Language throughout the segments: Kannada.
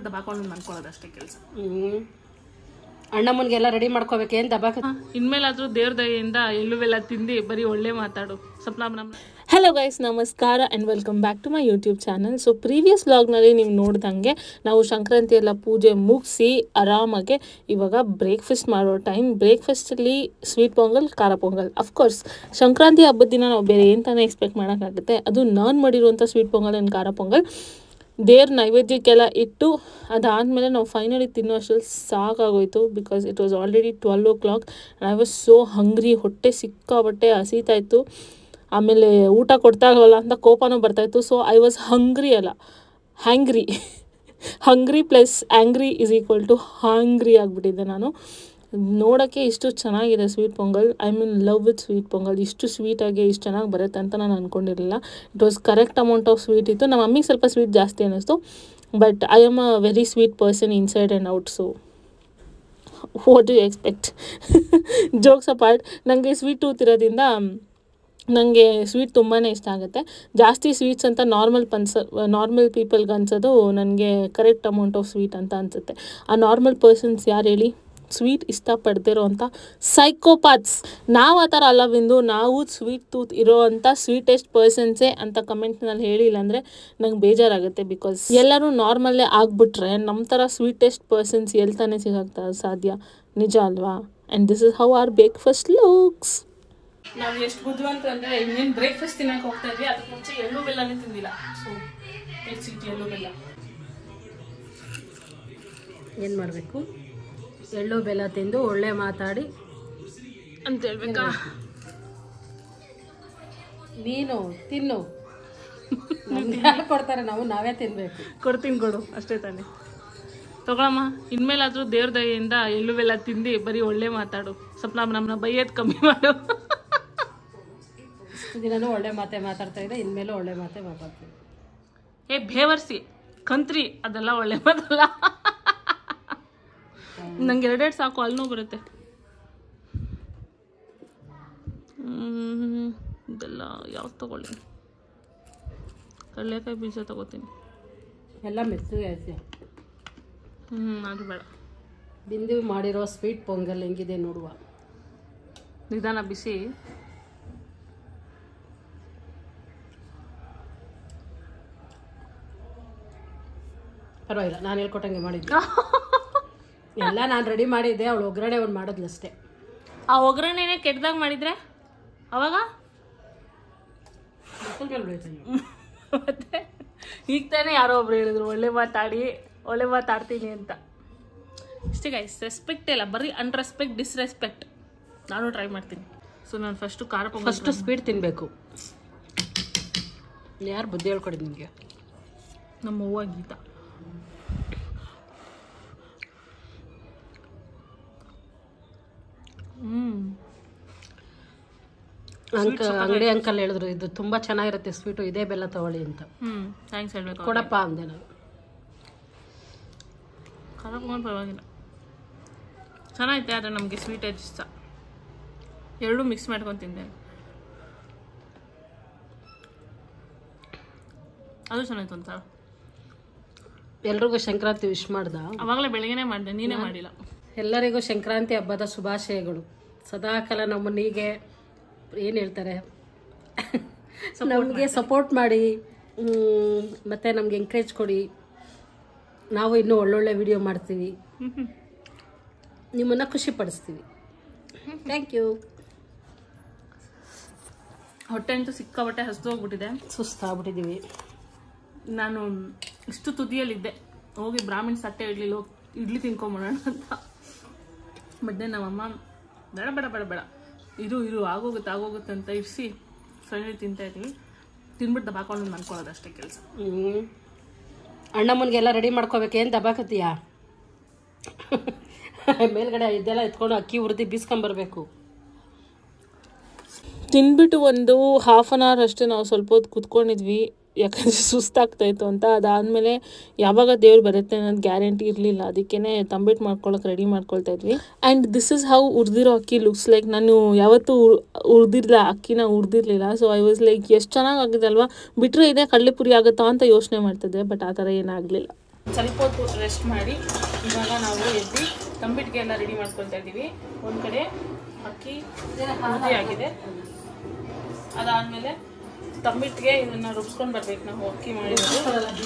ದಬಾಕೊಂಡು ಅನ್ಕೊಳ್ಳೋದು ಅಷ್ಟೇ ಕೆಲಸ ಹ್ಮ್ ಅಣ್ಣಮ್ಮನಿಗೆಲ್ಲ ರೆಡಿ ಮಾಡ್ಕೋಬೇಕೇನು ದಬಾಕ ಇನ್ಮೇಲಾದ್ರೂ ದೇವ್ರ ದಯೆಯಿಂದ ಎಳ್ಳುವೆಲ್ಲ ತಿಂದು ಬರೀ ಒಳ್ಳೆ ಮಾತಾಡು ಸ್ವಲ್ಪ ನಮ್ಮ ಹಲೋ ಗೈಸ್ ನಮಸ್ಕಾರ and welcome back to my YouTube channel so previous ವ್ಲಾಗ್ನಲ್ಲಿ ನೀವು ನೋಡ್ದಂಗೆ ನಾವು ಸಂಕ್ರಾಂತಿ ಎಲ್ಲ ಪೂಜೆ ಮುಗಿಸಿ ಆರಾಮಾಗೆ ಇವಾಗ ಬ್ರೇಕ್ಫಾಸ್ಟ್ ಮಾಡೋ ಟೈಮ್ ಬ್ರೇಕ್ಫಾಸ್ಟಲ್ಲಿ ಸ್ವೀಟ್ ಪೊಂಗಲ್ ಖಾರ ಪೊಂಗಲ್ ಅಫ್ಕೋರ್ಸ್ ಸಂಕ್ರಾಂತಿ ಹಬ್ಬದ ದಿನ ನಾವು ಬೇರೆ ಏನು ತಾನೇ ಎಕ್ಸ್ಪೆಕ್ಟ್ ಮಾಡೋಕ್ಕಾಗುತ್ತೆ ಅದು ನಾನು ಮಾಡಿರುವಂಥ ಸ್ವೀಟ್ ಪೊಂಗಲ್ ಆ್ಯಂಡ್ ಖಾರ ಪೊಂಗಲ್ ದೇವ್ರ ನೈವೇದ್ಯಕ್ಕೆಲ್ಲ ಇಟ್ಟು ಅದಾದಮೇಲೆ ನಾವು ಫೈನಲಿ ತಿನ್ನೋ ಅಷ್ಟರಲ್ಲಿ ಸಾಕಾಗೋಯ್ತು because it was already twelve o'clock I was so hungry ಹೊಟ್ಟೆ ಸಿಕ್ಕಾಬಟ್ಟೆ ಹಸಿತಾಯಿತ್ತು ಆಮೇಲೆ ಊಟ ಕೊಡ್ತಾಗಲ್ಲ ಅಂತ ಕೋಪನೂ ಬರ್ತಾಯಿತ್ತು ಸೊ ಐ ವಾಸ್ ಹಂಗ್ರಿ ಅಲ್ಲ hangry hungry plus angry is equal to hangry ಆಗಿಬಿಟ್ಟಿದ್ದೆ ನಾನು ನೋಡೋಕ್ಕೆ ಇಷ್ಟು ಚೆನ್ನಾಗಿದೆ sweet pongal I mean love with sweet pongal ಇಷ್ಟು ಸ್ವೀಟಾಗಿ ಇಷ್ಟು ಚೆನ್ನಾಗಿ ಬರುತ್ತೆ ಅಂತ ನಾನು ಅಂದ್ಕೊಂಡಿರಲಿಲ್ಲ it was correct amount of sweet ಇತ್ತು ನಮ್ಮ ಮಮ್ಮಿಗೆ ಸ್ವಲ್ಪ ಸ್ವೀಟ್ ಜಾಸ್ತಿ ಅನ್ನಿಸ್ತು but I am a very sweet person inside and out so what do expect jokes apart ನನಗೆ ಸ್ವೀಟ್ ಟೂತ್ ಇರೋದ್ರಿಂದ ನನಗೆ ಸ್ವೀಟ್ ತುಂಬಾ ಇಷ್ಟ ಆಗುತ್ತೆ ಜಾಸ್ತಿ ಸ್ವೀಟ್ಸ್ ಅಂತ ನಾರ್ಮಲ್ ಪನ್ಸ ನಾರ್ಮಲ್ ಪೀಪಲ್ಗೆ ಅನ್ಸೋದು ನನಗೆ ಕರೆಕ್ಟ್ ಅಮೌಂಟ್ ಆಫ್ ಸ್ವೀಟ್ ಅಂತ ಅನಿಸುತ್ತೆ ಆ ನಾರ್ಮಲ್ ಪರ್ಸನ್ಸ್ ಯಾರು ಹೇಳಿ ಸ್ವೀಟ್ ಇಷ್ಟಪಡ್ದಿರೋ ಅಂಥ ಸೈಕೋಪಾತ್ಸ್ ನಾವು ಆ ಥರ ಅಲ್ಲ ಬಿಂದು ನಾವು ಸ್ವೀಟ್ ಟೂತ್ ಇರೋ ಅಂಥ ಸ್ವೀಟೆಸ್ಟ್ ಪರ್ಸನ್ಸೇ ಅಂತ ಕಮೆಂಟ್ನಲ್ಲಿ ಹೇಳಿಲ್ಲ ಅಂದರೆ ನಂಗೆ ಬೇಜಾರಾಗುತ್ತೆ ಬಿಕಾಸ್ ಎಲ್ಲರೂ ನಾರ್ಮಲ್ಲೇ ಆಗಿಬಿಟ್ರೆ ನಮ್ಮ ಥರ ಸ್ವೀಟೆಸ್ಟ್ ಪರ್ಸನ್ಸ್ ಎಲ್ಲಿ ತಾನೇ ಸಿಗೋಕ್ಕೆ ಸಾಧ್ಯ ನಿಜ ಅಲ್ವಾ and this is how our breakfast looks ನಾವು ಎಷ್ಟು ಬುದ್ಧಿವಂತ ಅಂದ್ರೆ ಇನ್ನೇನು ಬ್ರೇಕ್ಫಾಸ್ಟ್ ತಿನ್ನಕ್ಕೆ ಹೋಗ್ತಾ ಇದ್ವಿ ಅದಕ್ಕೆ ಮುಂಚೆ ಎಳ್ಳು ಬೆಲ್ಲನೇ ತಿಂದಿಲ್ಲ ಸೊ ಸಿಟಿ ಎಳ್ಳು ಬೆಲ್ಲ ಏನು ಮಾಡಬೇಕು ಎಳ್ಳು ಬೆಲ್ಲ ತಿಂದು ಒಳ್ಳೆ ಮಾತಾಡಿ ಅಂತ ಹೇಳ್ಬೇಕಾ ನೀನು ತಿನ್ನು ನಮ್ಗೆ ಯಾರು ಕೊಡ್ತಾರೆ ನಾವು ನಾವೇ ತಿನ್ನಬೇಕು ಕೊಡ್ತೀನಿ ಕೊಡು ಅಷ್ಟೇ ತಾನೆ ತಗೊಳಮ್ಮ ಇನ್ಮೇಲಾದ್ರೂ ದೇವ್ರ ದಯೆಯಿಂದ ಎಳ್ಳು ಬೆಲ್ಲ ತಿಂದು ಬರೀ ಒಳ್ಳೆ ಮಾತಾಡು ಸ್ವಲ್ಪ ನಮ್ಮ ನಮ್ಮನ್ನ ಬೈಯೋದು ಕಮ್ಮಿ ಮಾಡು ಇಷ್ಟು ದಿನನೂ ಒಳ್ಳೆ ಮಾತೆ ಮಾತಾಡ್ತಾ ಇದ್ದೆ ಇನ್ಮೇಲೂ ಒಳ್ಳೆ ಮಾತೆ ಮಾತಾಡ್ತೀನಿ ಏ ಬೇವರ್ಸಿ ಕಂತ್ರಿ ಅದೆಲ್ಲ ಒಳ್ಳೆ ಮಾತಲ್ಲ ನಂಗೆ ಎರಡೆರಡು ಸಾಕು ಅಲ್ಲೂ ಬರುತ್ತೆ ಹ್ಮ್, ಇದೆಲ್ಲ ಯಾವ್ದು ತಗೊಳ್ಳಿ ಕಡಲೆಕಾಯಿ ಬೀಜ ತಗೋತೀನಿ ಎಲ್ಲ ಮೆತ್ತಗೆ ಐತೆ ಹ್ಞೂ ಅದು ಬೇಡ ಬಿಂದು ಮಾಡಿರೋ ಸ್ವೀಟ್ ಪೊಂಗಲ್ ಹೆಂಗಿದೆ ನೋಡುವ ನಿಧಾನ ಬಿಸಿ ಪರವಾಗಿಲ್ಲ ನಾನು ಹೇಳ್ಕೊಟ್ಟಂಗೆ ಮಾಡಿದ್ದೆ ಎಲ್ಲ ನಾನು ರೆಡಿ ಮಾಡಿದ್ದೆ ಅವಳು ಒಗ್ಗರಣೆ ಒಂದು ಮಾಡೋದ್ಲು ಅಷ್ಟೇ ಆ ಒಗ್ಗರಣೆನೇ ಕೆಟ್ಟದಾಗ ಮಾಡಿದ್ರೆ ಅವಾಗ ಮತ್ತೆ ಈಗ ತಾನೇ ಯಾರೋ ಒಬ್ರು ಹೇಳಿದ್ರು ಒಳ್ಳೆ ಮಾತಾಡಿ ಒಳ್ಳೆ ಮಾತಾಡ್ತೀನಿ ಅಂತ ಇಷ್ಟೇ ಗೈಸ್ ರೆಸ್ಪೆಕ್ಟ್ ಇಲ್ಲ ಬರೀ ಅನ್ರೆಸ್ಪೆಕ್ಟ್ ಡಿಸ್ರೆಸ್ಪೆಕ್ಟ್ ನಾನು ಟ್ರೈ ಮಾಡ್ತೀನಿ ಸೊ ನಾನು ಫಸ್ಟು ಖಾರ ಪೊಂಗಲ್ ಫಸ್ಟು ಸ್ವೀಟ್ ತಿನ್ನಬೇಕು ಯಾರು ಬುದ್ಧಿ ಹೇಳ್ಕೊಡಿ ನಿಮಗೆ ನಮ್ಮ ಅವ್ವ ಗೀತಾ ಹ್ಮ್ ಅಂಕ ಅಂಗಡಿ ಅಂಕಲ್ ಹೇಳಿದ್ರು ಇದು ತುಂಬ ಚೆನ್ನಾಗಿರುತ್ತೆ ಸ್ವೀಟು ಇದೇ ಬೆಲ್ಲ ತಗೊಳ್ಳಿ ಅಂತ ಹ್ಮ್ ಥ್ಯಾಂಕ್ಸ್ ಹೇಳ್ಬೇಕು ಕೊಡಪ್ಪ ಅಂದೆ ನಾನು ಖಾರ ಪೊಂಗಲ್ ಪರವಾಗಿಲ್ಲ ಚೆನ್ನಾಗೈತೆ ಆದರೆ ನಮಗೆ ಸ್ವೀಟ್ ಇಷ್ಟ ಎರಡೂ ಮಿಕ್ಸ್ ಮಾಡ್ಕೊಂಡು ತಿಂದೆ ಅದು ಚೆನ್ನಾಗಿತ್ತು ಒಂಥರ ಎಲ್ರಿಗೂ ಸಂಕ್ರಾಂತಿ ವಿಶ್ ಮಾಡ್ದ ಅವಾಗಲೇ ಬೆಳಗ್ಗೆನೇ ಮಾಡಿದೆ ನೀನೇ ಮಾಡಿಲ್ಲ ಎಲ್ಲರಿಗೂ ಸಂಕ್ರಾಂತಿ ಹಬ್ಬದ ಶುಭಾಶಯಗಳು ಸದಾಕಾಲ ನಮ್ಮನ್ನ ಹೀಗೆ ಏನು ಹೇಳ್ತಾರೆ ನಮಗೆ ಸಪೋರ್ಟ್ ಮಾಡಿ ಮ್, ಮತ್ತೆ ನಮ್ಗೆ ಎಂಕರೇಜ್ ಕೊಡಿ ನಾವು ಇನ್ನೂ ಒಳ್ಳೊಳ್ಳೆ ವಿಡಿಯೋ ಮಾಡ್ತೀವಿ ನಿಮ್ಮನ್ನು ಖುಷಿ ಪಡಿಸ್ತೀವಿ ಥ್ಯಾಂಕ್ ಯು ಹೊಟ್ಟೆ ಅಂತೂ ಸಿಕ್ಕಾಬಟ್ಟೆ ಹಸ್ದು ಹೋಗ್ಬಿಟ್ಟಿದೆ ಸುಸ್ತಾಗ್ಬಿಟ್ಟಿದ್ದೀವಿ ನಾನು ಇಷ್ಟು ತುದಿಯಲ್ಲಿದ್ದೆ ಹೋಗಿ ಬ್ರಾಹ್ಮಣ ಸಟ್ಟೆ ಇಡ್ಲಿ ಹೋಗಿ ಇಡ್ಲಿ ತಿನ್ಕೊಂಬೋಣ ಅಂತ ಬಟ್ ನಮ್ಮಮ್ಮ ಬೇಡ ಬೇಡ ಬೇಡ ಬೇಡ ಇರು ಇರು ಆಗೋಗುತ್ತೆ ಆಗೋಗುತ್ತೆ ಅಂತ ಇರಿಸಿ ಫೈನಲಿ ತಿಂತಾ ಇದ್ದೀವಿ ತಿನ್ಬಿಟ್ಟು ದಬಾಕೊಂಡು ಅನ್ಕೊಳ್ಳೋದು ಅಷ್ಟೇ ಕೆಲಸ ಹ್ಞೂ ಅಣ್ಣಮ್ಮನಿಗೆಲ್ಲ ರೆಡಿ ಮಾಡ್ಕೋಬೇಕೇನು ದಬಾಕತ್ತೀಯಾ ಮೇಲ್ಗಡೆ ಇದೆಲ್ಲ ಎತ್ಕೊಂಡು ಅಕ್ಕಿ ಹುರಿದು ಬೀಸ್ಕೊಂಬರ್ಬೇಕು ತಿಂದ್ಬಿಟ್ಟು ಒಂದು ಹಾಫ್ ಆನ್ ಅವರ್ ಅಷ್ಟೇ ನಾವು ಸ್ವಲ್ಪ ಹೊತ್ತು ಕುತ್ಕೊಂಡಿದ್ವಿ ಯಾಕಂದರೆ ಸುಸ್ತಾಗ್ತಾ ಇತ್ತು ಅಂತ ಅದಾದಮೇಲೆ ಯಾವಾಗ ದೇವ್ರು ಬರುತ್ತೆ ಅನ್ನೋದು ಗ್ಯಾರಂಟಿ ಇರಲಿಲ್ಲ ಅದಕ್ಕೇ ತಂಬಿಟ್ಟು ಮಾಡ್ಕೊಳಕ್ಕೆ ರೆಡಿ ಮಾಡ್ಕೊಳ್ತಾ ಇದ್ವಿ ಆ್ಯಂಡ್ ದಿಸ್ ಇಸ್ ಹೌ ಉರ್ದಿರೋ ಅಕ್ಕಿ ಲುಕ್ಸ್ ಲೈಕ್ ನಾನು ಯಾವತ್ತೂ ಉರ್ದಿರ್ಲಿಲ್ಲ ಅಕ್ಕಿನ ಉರ್ದಿರ್ಲಿಲ್ಲ ಸೊ ಐ ವಾಸ್ ಲೈಕ್ ಎಷ್ಟು ಚೆನ್ನಾಗಿ ಆಗಿದೆ ಅಲ್ವಾ ಬಿಟ್ಟರೆ ಇದೇ ಕಡಲೆಪುರಿ ಆಗುತ್ತಾ ಅಂತ ಯೋಚನೆ ಮಾಡ್ತಿದ್ದೆ ಬಟ್ ಆ ಥರ ಏನಾಗಲಿಲ್ಲ ಸ್ವಲ್ಪ ಹೊತ್ತು ರೆಸ್ಟ್ ಮಾಡಿ ಇವಾಗ ನಾವು ಎದ್ದು ತಂಬಿಟ್ಟಿಗೆ ಎಲ್ಲ ರೆಡಿ ಮಾಡ್ಕೊಳ್ತಾ ಇದ್ದೀವಿ ಒಂದು ಕಡೆ ಅಕ್ಕಿ ಮುದ್ದೆ ಆಗಿದೆ ಅದಾದಮೇಲೆ ತಂಬಿಟ್ಟಿಗೆ ಇದನ್ನ ರುಬ್ಸ್ಕೊಂಡು ಬರ್ಬೇಕು ನಾವು ಅಕ್ಕಿ ಮಾಡಿರೋದು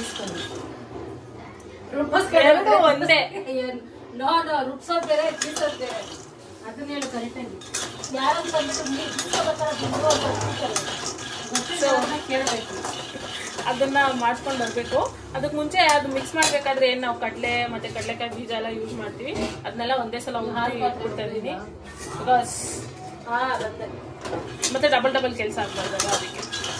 ಎರಡು ಒಂದೇ ನೋ ನೋ ರುಬ್ಸೋದ್ ಬೇರೆ ಬೀಸೋದ್ ಬೇರೆ ಅದನ್ನ ಹೇಳು ಕರೆಕ್ಟಾಗಿ ಯಾರಂತ ಅಂದ್ಬಿಟ್ಟು ನೀರು ಬೀಸೋಬೇಕಾರ ಕೇಳಬೇಕು ಅದನ್ನ ಮಾಡ್ಕೊಂಡು ಬರಬೇಕು ಅದಕ್ಕೆ ಮುಂಚೆ ಅದು ಮಿಕ್ಸ್ ಮಾಡ್ಬೇಕಾದ್ರೆ ಏನು ನಾವು ಕಡಲೆ ಮತ್ತೆ ಕಡಲೆಕಾಯಿ ಬೀಜ ಎಲ್ಲ ಯೂಸ್ ಮಾಡ್ತೀವಿ ಅದನ್ನೆಲ್ಲ ಒಂದೇ ಸಲ ಉದ್ದಿ ಇಟ್ಬಿಡ್ತಾ ಇದ್ದೀನಿ ಬಿಕಾಸ್ ಹಾಂ ಅದಂತೆ ಮತ್ತೆ ಡಬಲ್ ಡಬಲ್ ಕೆಲಸ ಆಗ್ಬಾರ್ದಲ್ಲ ಅದಕ್ಕೆ